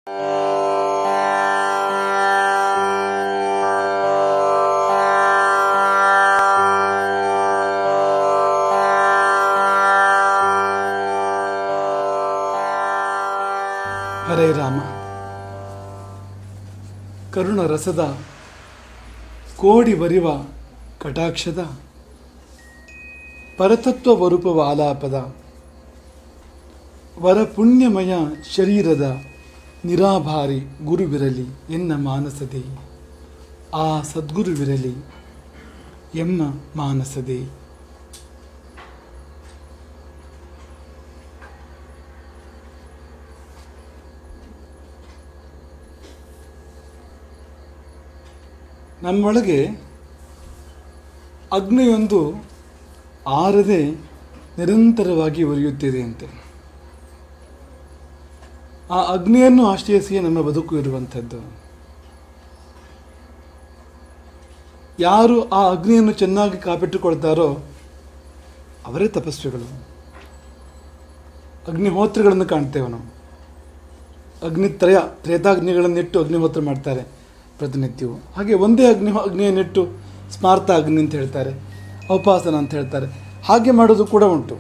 ಹರೇ ರಾಮ ಕರುಣ ರಸದ ಕೋಡಿ ಬರಿವ ಕಟಾಕ್ಷದ ಪರತತ್ವ ವರೂಪವ ಆಲಾಪದ ವರ ಪುಣ್ಯಮಯ ಶರೀರದ ನಿರಾಭಾರಿ ಗುರುವಿರಲಿ ಎನ್ನ ಮಾನಸದೆ ಆ ಸದ್ಗುರುವಿರಲಿ ಎಮ್ಮ ಮಾನಸದೆ ನಮ್ಮೊಳಗೆ ಅಗ್ನಿಯೊಂದು ಆರದೆ ನಿರಂತರವಾಗಿ ಉರಿಯುತ್ತಿದೆ ಅಂತೆ ಆ ಅಗ್ನಿಯನ್ನು ಆಶ್ರಯಿಸಿಯೇ ನಮ್ಮ ಬದುಕು ಇರುವಂಥದ್ದು ಯಾರು ಆ ಅಗ್ನಿಯನ್ನು ಚೆನ್ನಾಗಿ ಕಾಪಿಟ್ಟುಕೊಳ್ತಾರೋ ಅವರೇ ತಪಸ್ವಿಗಳು ಅಗ್ನಿಹೋತ್ರಗಳನ್ನು ಕಾಣ್ತೇವೆ ನಾವು ಅಗ್ನಿತ್ರಯ ತ್ರೇತಾಗ್ನಿಗಳನ್ನಿಟ್ಟು ಅಗ್ನಿಹೋತ್ರ ಮಾಡ್ತಾರೆ ಪ್ರತಿನಿತ್ಯವೂ ಹಾಗೆ ಒಂದೇ ಅಗ್ನಿ ಅಗ್ನಿಯನ್ನಿಟ್ಟು ಸ್ಮಾರ್ತ ಅಗ್ನಿ ಅಂತ ಹೇಳ್ತಾರೆ ಔಪಾಸನ ಅಂತ ಹೇಳ್ತಾರೆ ಹಾಗೆ ಮಾಡೋದು ಕೂಡ ಉಂಟು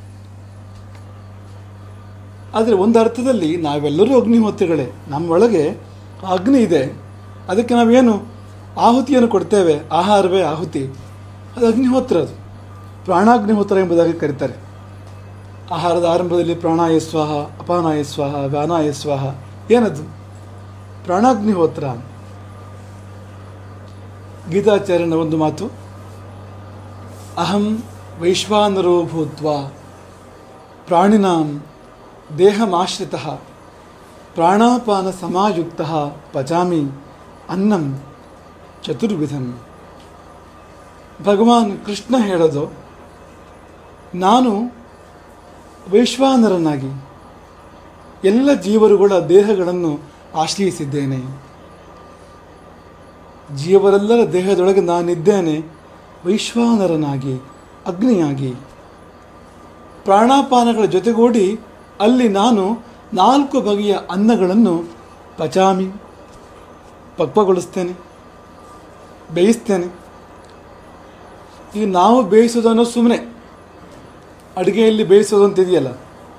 ಆದರೆ ಒಂದು ಅರ್ಥದಲ್ಲಿ ನಾವೆಲ್ಲರೂ ಅಗ್ನಿಹೋತ್ರಿಗಳೇ ನಮ್ಮೊಳಗೆ ಆ ಅಗ್ನಿ ಇದೆ ಅದಕ್ಕೆ ನಾವೇನು ಆಹುತಿಯನ್ನು ಕೊಡ್ತೇವೆ ಆಹಾರವೇ ಆಹುತಿ ಅದು ಅಗ್ನಿಹೋತ್ರ ಅದು ಪ್ರಾಣಾಗ್ನಿಹೋತ್ರ ಎಂಬುದಾಗಿ ಕರೀತಾರೆ ಆಹಾರದ ಆರಂಭದಲ್ಲಿ ಪ್ರಾಣಾಯ ಸ್ವಾಹ ಅಪಾನಾಯ ಸ್ವಾಹ ವ್ಯಾನಾಯ ಸ್ವಾಹ ಏನದು ಪ್ರಾಣಾಗ್ನಿಹೋತ್ರ ಗೀತಾಚಾರ್ಯನ ಒಂದು ಮಾತು ಅಹಂ ವೈಶ್ವಾನರೋ ಭೂತ್ವ ಪ್ರಾಣಿನಾಂ ದೇಹಮಾಶ್ರಿತ ಪ್ರಾಣಾಪಾನ ಸಮಾಯುಕ್ತ ಪಚಾಮಿ ಅನ್ನಂ ಚತುರ್ವಿಧಂ ಭಗವಾನ್ ಕೃಷ್ಣ ಹೇಳೋದು ನಾನು ವೈಶ್ವಾನರನಾಗಿ ಎಲ್ಲ ಜೀವರುಗಳ ದೇಹಗಳನ್ನು ಆಶ್ರಯಿಸಿದ್ದೇನೆ ಜೀವರೆಲ್ಲರ ದೇಹದೊಳಗೆ ನಾನಿದ್ದೇನೆ ವೈಶ್ವಾನರನಾಗಿ ಅಗ್ನಿಯಾಗಿ ಪ್ರಾಣಾಪಾನಗಳ ಜೊತೆಗೂಡಿ ಅಲ್ಲಿ ನಾನು ನಾಲ್ಕು ಬಗೆಯ ಅನ್ನಗಳನ್ನು ಪಚಾಮಿ ಪಕ್ವಗೊಳಿಸ್ತೇನೆ ಬೇಯಿಸ್ತೇನೆ ಈಗ ನಾವು ಬೇಯಿಸೋದನ್ನು ಸುಮ್ಮನೆ ಅಡುಗೆಯಲ್ಲಿ ಬೇಯಿಸೋದು ಅಂತ ಇದೆಯಲ್ಲ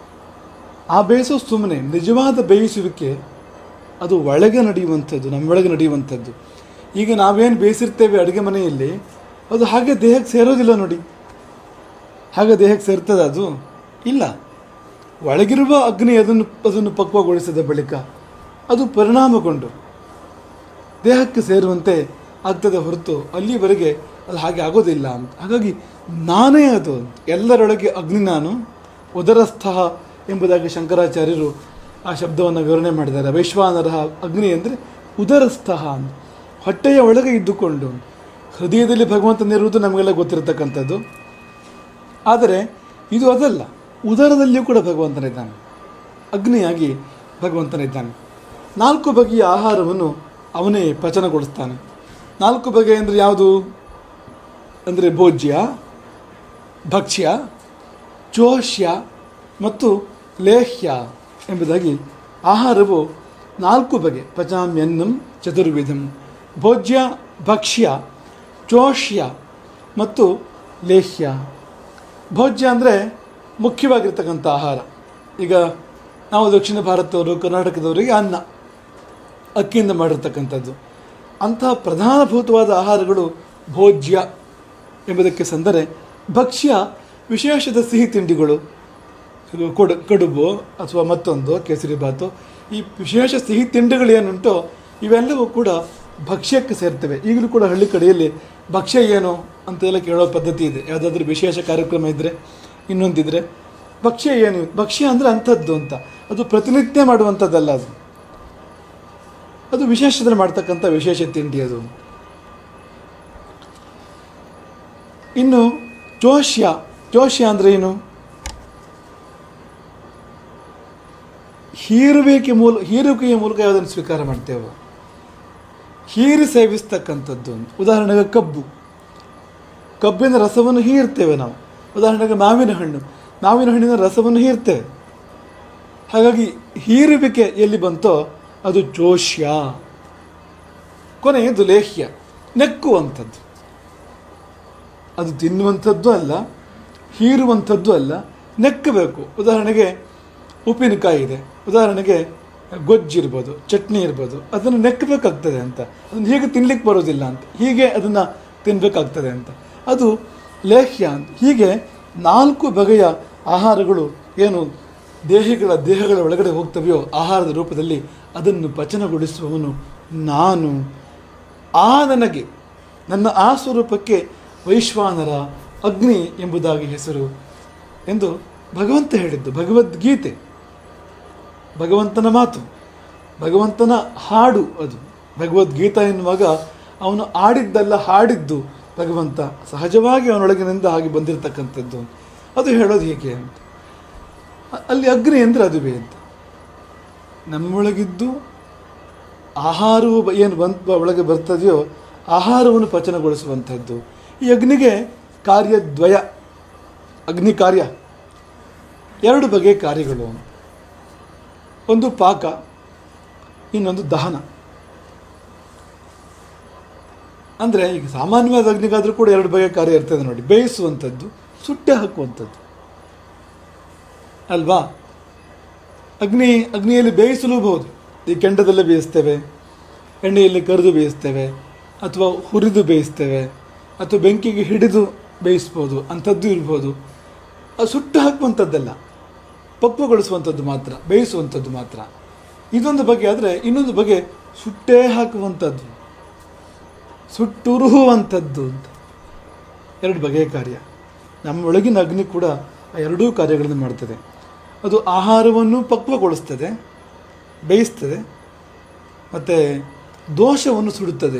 ಆ ಬೇಯಿಸೋದು ಸುಮ್ಮನೆ ನಿಜವಾದ ಬೇಯಿಸುವಿಕೆ ಅದು ಒಳಗೆ ನಡೆಯುವಂಥದ್ದು ನಮ್ಮೊಳಗೆ ನಡೆಯುವಂಥದ್ದು ಈಗ ನಾವೇನು ಬೇಯಿಸಿರ್ತೇವೆ ಅಡುಗೆ ಮನೆಯಲ್ಲಿ ಅದು ಹಾಗೆ ದೇಹಕ್ಕೆ ಸೇರೋದಿಲ್ಲ ನೋಡಿ ಹಾಗೆ ದೇಹಕ್ಕೆ ಸೇರ್ತದೆ ಅದು ಇಲ್ಲ ಒಳಗಿರುವ ಅಗ್ನಿ ಅದನ್ನು ಅದನ್ನು ಪಕ್ವಗೊಳಿಸಿದ ಬಳಿಕ ಅದು ಪರಿಣಾಮಗೊಂಡು ದೇಹಕ್ಕೆ ಸೇರುವಂತೆ ಆಗ್ತದೆ ಹೊರತು ಅಲ್ಲಿವರೆಗೆ ಅದು ಹಾಗೆ ಆಗೋದಿಲ್ಲ ಅಂತ ಹಾಗಾಗಿ ನಾನೇ ಅದು ಎಲ್ಲರೊಳಗೆ ಅಗ್ನಿ ನಾನು ಉದರಸ್ಥ ಎಂಬುದಾಗಿ ಶಂಕರಾಚಾರ್ಯರು ಆ ಶಬ್ದವನ್ನು ವಿವರಣೆ ಮಾಡಿದ್ದಾರೆ ವೈಶ್ವಾನರ ಅಗ್ನಿ ಅಂದರೆ ಉದರಸ್ಥ ಅಂತ ಹೊಟ್ಟೆಯ ಒಳಗೆ ಇದ್ದುಕೊಂಡು ಹೃದಯದಲ್ಲಿ ಭಗವಂತನಿರುವುದು ನಮಗೆಲ್ಲ ಗೊತ್ತಿರತಕ್ಕಂಥದ್ದು ಆದರೆ ಇದು ಅದಲ್ಲ ಉದರದಲ್ಲಿಯೂ ಕೂಡ ಭಗವಂತನಿದ್ದಾನೆ ಅಗ್ನಿಯಾಗಿ ಭಗವಂತನಿದ್ದಾನೆ ನಾಲ್ಕು ಬಗೆಯ ಆಹಾರವನ್ನು ಅವನೇ ಪಚನಗೊಳಿಸ್ತಾನೆ ನಾಲ್ಕು ಬಗೆ ಅಂದರೆ ಯಾವುದು ಅಂದರೆ ಭೋಜ್ಯ ಭಕ್ಷ್ಯ ಚೋಷ್ಯ ಮತ್ತು ಲೇಹ್ಯ ಎಂಬುದಾಗಿ ಆಹಾರವು ನಾಲ್ಕು ಬಗೆ ಪಚಾಮ್ಯನ್ನಂ ಚತುರ್ವಿಧಂ ಭೋಜ್ಯ ಭಕ್ಷ್ಯ ಚೋಷ್ಯ ಮತ್ತು ಲೇಹ್ಯ ಭೋಜ್ಯ ಅಂದರೆ ಮುಖ್ಯವಾಗಿರ್ತಕ್ಕಂಥ ಆಹಾರ ಈಗ ನಾವು ದಕ್ಷಿಣ ಭಾರತದವರು ಕರ್ನಾಟಕದವರಿಗೆ ಅನ್ನ ಅಕ್ಕಿಯಿಂದ ಮಾಡಿರ್ತಕ್ಕಂಥದ್ದು ಅಂತಹ ಪ್ರಧಾನಭೂತವಾದ ಆಹಾರಗಳು ಭೋಜ್ಯ ಎಂಬುದಕ್ಕೆ ಸಂದರೆ ಭಕ್ಷ್ಯ ವಿಶೇಷದ ಸಿಹಿ ತಿಂಡಿಗಳು ಇದು ಕೊಡು ಕಡುಬು ಅಥವಾ ಮತ್ತೊಂದು ಕೇಸರಿ ಬಾತು ಈ ವಿಶೇಷ ಸಿಹಿ ತಿಂಡಿಗಳು ಏನುಂಟೋ ಇವೆಲ್ಲವೂ ಕೂಡ ಭಕ್ಷ್ಯಕ್ಕೆ ಸೇರ್ತವೆ ಈಗಲೂ ಕೂಡ ಹಳ್ಳಿ ಕಡೆಯಲ್ಲಿ ಭಕ್ಷ್ಯ ಏನು ಅಂತೆಲ್ಲ ಕೇಳೋ ಪದ್ಧತಿ ಇದೆ ಯಾವುದಾದ್ರೂ ವಿಶೇಷ ಕಾರ್ಯಕ್ರಮ ಇದ್ದರೆ ಇನ್ನೊಂದಿದ್ರೆ ಭಕ್ಷ್ಯ ಏನು ಭಕ್ಷ್ಯ ಅಂದರೆ ಅಂಥದ್ದು ಅಂತ ಅದು ಪ್ರತಿನಿತ್ಯ ಮಾಡುವಂಥದ್ದಲ್ಲ ಅದು ಅದು ವಿಶೇಷದಲ್ಲಿ ಮಾಡ್ತಕ್ಕಂಥ ವಿಶೇಷ ತಿಂಡಿ ಅದು ಇನ್ನು ಚೋಷ್ಯ ಚೋಷ್ಯ ಅಂದರೆ ಏನು ಹೀರುವಿಕೆ ಮೂಲ ಹೀರುವಿಕೆಯ ಮೂಲಕ ಯಾವುದನ್ನು ಸ್ವೀಕಾರ ಮಾಡ್ತೇವೆ ಹೀರಿ ಸೇವಿಸ್ತಕ್ಕಂಥದ್ದು ಉದಾಹರಣೆಗೆ ಕಬ್ಬು ಕಬ್ಬಿನ ರಸವನ್ನು ಹೀರ್ತೇವೆ ನಾವು ಉದಾಹರಣೆಗೆ ಮಾವಿನ ಹಣ್ಣು ಮಾವಿನ ಹಣ್ಣಿನ ರಸವನ್ನು ಹೀರ್ತೇವೆ ಹಾಗಾಗಿ ಹೀರುವಿಕೆ ಎಲ್ಲಿ ಬಂತೋ ಅದು ಜೋಷ್ಯ ಕೊನೆಯದು ಲೇಹ್ಯ ನೆಕ್ಕುವಂಥದ್ದು ಅದು ತಿನ್ನುವಂಥದ್ದು ಅಲ್ಲ ಹೀರುವಂಥದ್ದು ಅಲ್ಲ ನೆಕ್ಕಬೇಕು ಉದಾಹರಣೆಗೆ ಉಪ್ಪಿನಕಾಯಿ ಇದೆ ಉದಾಹರಣೆಗೆ ಗೊಜ್ಜಿರ್ಬೋದು ಚಟ್ನಿ ಇರ್ಬೋದು ಅದನ್ನು ನೆಕ್ಕಬೇಕಾಗ್ತದೆ ಅಂತ ಅದನ್ನು ಹೀಗೆ ತಿನ್ಲಿಕ್ಕೆ ಬರೋದಿಲ್ಲ ಅಂತ ಹೀಗೆ ಅದನ್ನು ತಿನ್ನಬೇಕಾಗ್ತದೆ ಅಂತ ಅದು ಲೇಹ್ಯ ಅಂತ ಹೀಗೆ ನಾಲ್ಕು ಬಗೆಯ ಆಹಾರಗಳು ಏನು ದೇಹಿಗಳ ದೇಹಗಳ ಒಳಗಡೆ ಹೋಗ್ತವೆಯೋ ಆಹಾರದ ರೂಪದಲ್ಲಿ ಅದನ್ನು ಪಚನಗೊಳಿಸುವವನು ನಾನು ಆ ನನಗೆ ನನ್ನ ಆ ಸ್ವರೂಪಕ್ಕೆ ವೈಶ್ವಾನರ ಅಗ್ನಿ ಎಂಬುದಾಗಿ ಹೆಸರು ಎಂದು ಭಗವಂತ ಹೇಳಿದ್ದು ಭಗವದ್ಗೀತೆ ಭಗವಂತನ ಮಾತು ಭಗವಂತನ ಹಾಡು ಅದು ಭಗವದ್ಗೀತಾ ಎನ್ನುವಾಗ ಅವನು ಆಡಿದ್ದಲ್ಲ ಹಾಡಿದ್ದು ಭಗವಂತ ಸಹಜವಾಗಿ ಅವನೊಳಗಿನಿಂದ ಹಾಗೆ ಬಂದಿರತಕ್ಕಂಥದ್ದು ಅದು ಹೇಳೋದು ಹೇಗೆ ಅಂತ ಅ- ಅಲ್ಲಿ ಅಗ್ನಿ ಅಂದರೆ ಅದುವೇ ಅಂತ ನಮ್ಮೊಳಗಿದ್ದು ಆಹಾರವು ಬ- ಏನು ಬಂತ ಒಳಗೆ ಬರ್ತದೆಯೋ ಆಹಾರವನ್ನು ಪಚನಗೊಳಿಸುವಂಥದ್ದು ಈ ಅಗ್ನಿಗೆ ಕಾರ್ಯದ್ವಯ ಅಗ್ನಿ ಕಾರ್ಯ ಎರಡು ಬಗೆಯ ಕಾರ್ಯಗಳು ಒಂದು ಪಾಕ ಇನ್ನೊಂದು ದಹನ ಅಂದರೆ ಈಗ ಸಾಮಾನ್ಯವಾದ ಅಗ್ನಿಗಾದರೂ ಕೂಡ ಎರಡು ಬಗೆಯ ಕಾರ್ಯ ಇರ್ತದೆ ನೋಡಿ ಬೇಯಿಸುವಂಥದ್ದು ಸುಟ್ಟೆ ಹಾಕುವಂಥದ್ದು ಅಲ್ವಾ ಅಗ್ನಿ ಅಗ್ನಿಯಲ್ಲಿ ಬೇಯಿಸಲೂಬಹುದು ಈ ಕೆಂಡದಲ್ಲೇ ಬೇಯಿಸ್ತೇವೆ ಎಣ್ಣೆಯಲ್ಲಿ ಕರಿದು ಬೇಯಿಸ್ತೇವೆ ಅಥವಾ ಹುರಿದು ಬೇಯಿಸ್ತೇವೆ ಅಥವಾ ಬೆಂಕಿಗೆ ಹಿಡಿದು ಬೇಯಿಸ್ಬೋದು ಅಂಥದ್ದು ಇರ್ಬೋದು ಅದು ಸುಟ್ಟು ಹಾಕುವಂಥದ್ದಲ್ಲ ಪಕ್ವಗೊಳಿಸುವಂಥದ್ದು ಮಾತ್ರ ಬೇಯಿಸುವಂಥದ್ದು ಮಾತ್ರ ಇದೊಂದು ಬಗೆ ಆದರೆ ಇನ್ನೊಂದು ಬಗೆ ಸುಟ್ಟೇ ಹಾಕುವಂಥದ್ದು ಸುಟ್ಟುರುಹುವಂಥದ್ದು ಅಂತ ಎರಡು ಬಗೆಯ ಕಾರ್ಯ ನಮ್ಮ ಒಳಗಿನ ಅಗ್ನಿ ಕೂಡ ಆ ಎರಡೂ ಕಾರ್ಯಗಳನ್ನು ಮಾಡ್ತದೆ ಅದು ಆಹಾರವನ್ನು ಪಕ್ವಗೊಳಿಸ್ತದೆ ಬೇಯಿಸ್ತದೆ ಮತ್ತು ದೋಷವನ್ನು ಸುಡುತ್ತದೆ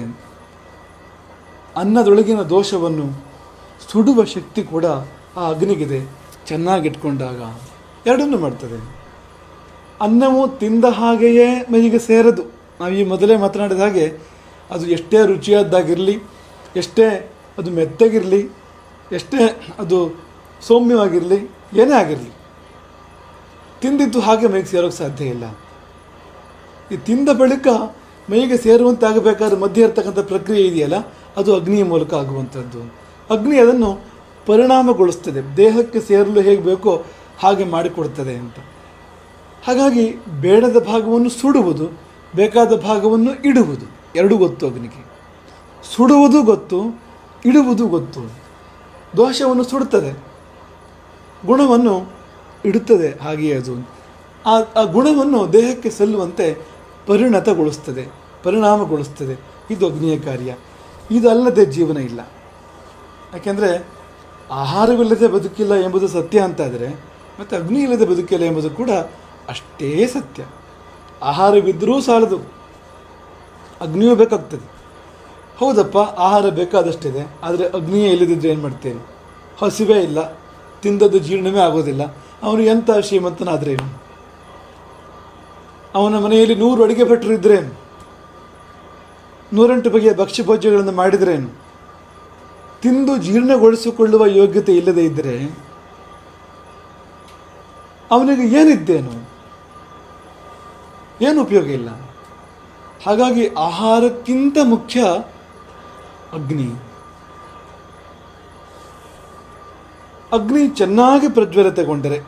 ಅನ್ನದೊಳಗಿನ ದೋಷವನ್ನು ಸುಡುವ ಶಕ್ತಿ ಕೂಡ ಆ ಅಗ್ನಿಗಿದೆ ಚೆನ್ನಾಗಿಟ್ಕೊಂಡಾಗ ಎರಡನ್ನು ಮಾಡ್ತದೆ ಅನ್ನವು ತಿಂದ ಹಾಗೆಯೇ ಮೈಗೆ ಸೇರದು ನಾವು ಈ ಮೊದಲೇ ಮಾತನಾಡಿದ ಹಾಗೆ ಅದು ಎಷ್ಟೇ ರುಚಿಯಾದ್ದಾಗಿರಲಿ ಎಷ್ಟೇ ಅದು ಮೆತ್ತಗಿರಲಿ ಎಷ್ಟೇ ಅದು ಸೌಮ್ಯವಾಗಿರಲಿ ಏನೇ ಆಗಿರಲಿ ತಿಂದಿದ್ದು ಹಾಗೆ ಮೈಗೆ ಸೇರೋಕ್ಕೆ ಸಾಧ್ಯ ಇಲ್ಲ ಈ ತಿಂದ ಬಳಿಕ ಮೈಗೆ ಸೇರುವಂತೆ ಆಗಬೇಕಾದ್ರೆ ಮಧ್ಯೆ ಇರ್ತಕ್ಕಂಥ ಪ್ರಕ್ರಿಯೆ ಇದೆಯಲ್ಲ ಅದು ಅಗ್ನಿಯ ಮೂಲಕ ಆಗುವಂಥದ್ದು ಅಗ್ನಿ ಅದನ್ನು ಪರಿಣಾಮಗೊಳಿಸ್ತದೆ ದೇಹಕ್ಕೆ ಸೇರಲು ಹೇಗೆ ಬೇಕೋ ಹಾಗೆ ಮಾಡಿಕೊಡ್ತದೆ ಅಂತ ಹಾಗಾಗಿ ಬೇಡದ ಭಾಗವನ್ನು ಸುಡುವುದು ಬೇಕಾದ ಭಾಗವನ್ನು ಇಡುವುದು ಎರಡೂ ಗೊತ್ತು ಅಗ್ನಿಗೆ ಸುಡುವುದು ಗೊತ್ತು ಇಡುವುದು ಗೊತ್ತು ದೋಷವನ್ನು ಸುಡುತ್ತದೆ ಗುಣವನ್ನು ಇಡುತ್ತದೆ ಹಾಗೆಯೇ ಅದು ಆ ಆ ಗುಣವನ್ನು ದೇಹಕ್ಕೆ ಸಲ್ಲುವಂತೆ ಪರಿಣತಗೊಳಿಸ್ತದೆ ಪರಿಣಾಮಗೊಳಿಸ್ತದೆ ಇದು ಅಗ್ನಿಯ ಕಾರ್ಯ ಇದಲ್ಲದೆ ಜೀವನ ಇಲ್ಲ ಯಾಕೆಂದರೆ ಆಹಾರವಿಲ್ಲದೆ ಬದುಕಿಲ್ಲ ಎಂಬುದು ಸತ್ಯ ಅಂತಾದರೆ ಮತ್ತು ಅಗ್ನಿ ಇಲ್ಲದೆ ಬದುಕಿಲ್ಲ ಎಂಬುದು ಕೂಡ ಅಷ್ಟೇ ಸತ್ಯ ಆಹಾರವಿದ್ದರೂ ಸಾಲದು ಅಗ್ನಿಯೂ ಬೇಕಾಗ್ತದೆ ಹೌದಪ್ಪ ಆಹಾರ ಬೇಕಾದಷ್ಟಿದೆ ಆದರೆ ಅಗ್ನಿಯೇ ಇಲ್ಲದಿದ್ದರೆ ಏನು ಮಾಡ್ತೇನೆ ಹಸಿವೇ ಇಲ್ಲ ತಿಂದದ್ದು ಜೀರ್ಣವೇ ಆಗೋದಿಲ್ಲ ಅವನು ಎಂಥ ಶ್ರೀಮಂತನಾದ್ರೇನು ಅವನ ಮನೆಯಲ್ಲಿ ನೂರು ಅಡಿಗೆ ಭಟ್ರು ಇದ್ರೇನು ನೂರೆಂಟು ಬಗೆಯ ಭಕ್ಷ್ಯ ಭೋಜ್ಯಗಳನ್ನು ಮಾಡಿದ್ರೇನು ತಿಂದು ಜೀರ್ಣಗೊಳಿಸಿಕೊಳ್ಳುವ ಯೋಗ್ಯತೆ ಇಲ್ಲದೆ ಇದ್ದರೆ ಅವನಿಗೆ ಏನಿದ್ದೇನು ಏನು ಉಪಯೋಗ ಇಲ್ಲ ಹಾಗಾಗಿ ಆಹಾರಕ್ಕಿಂತ ಮುಖ್ಯ ಅಗ್ನಿ ಅಗ್ನಿ ಚೆನ್ನಾಗಿ ಪ್ರಜ್ವಲಿತಗೊಂಡರೆ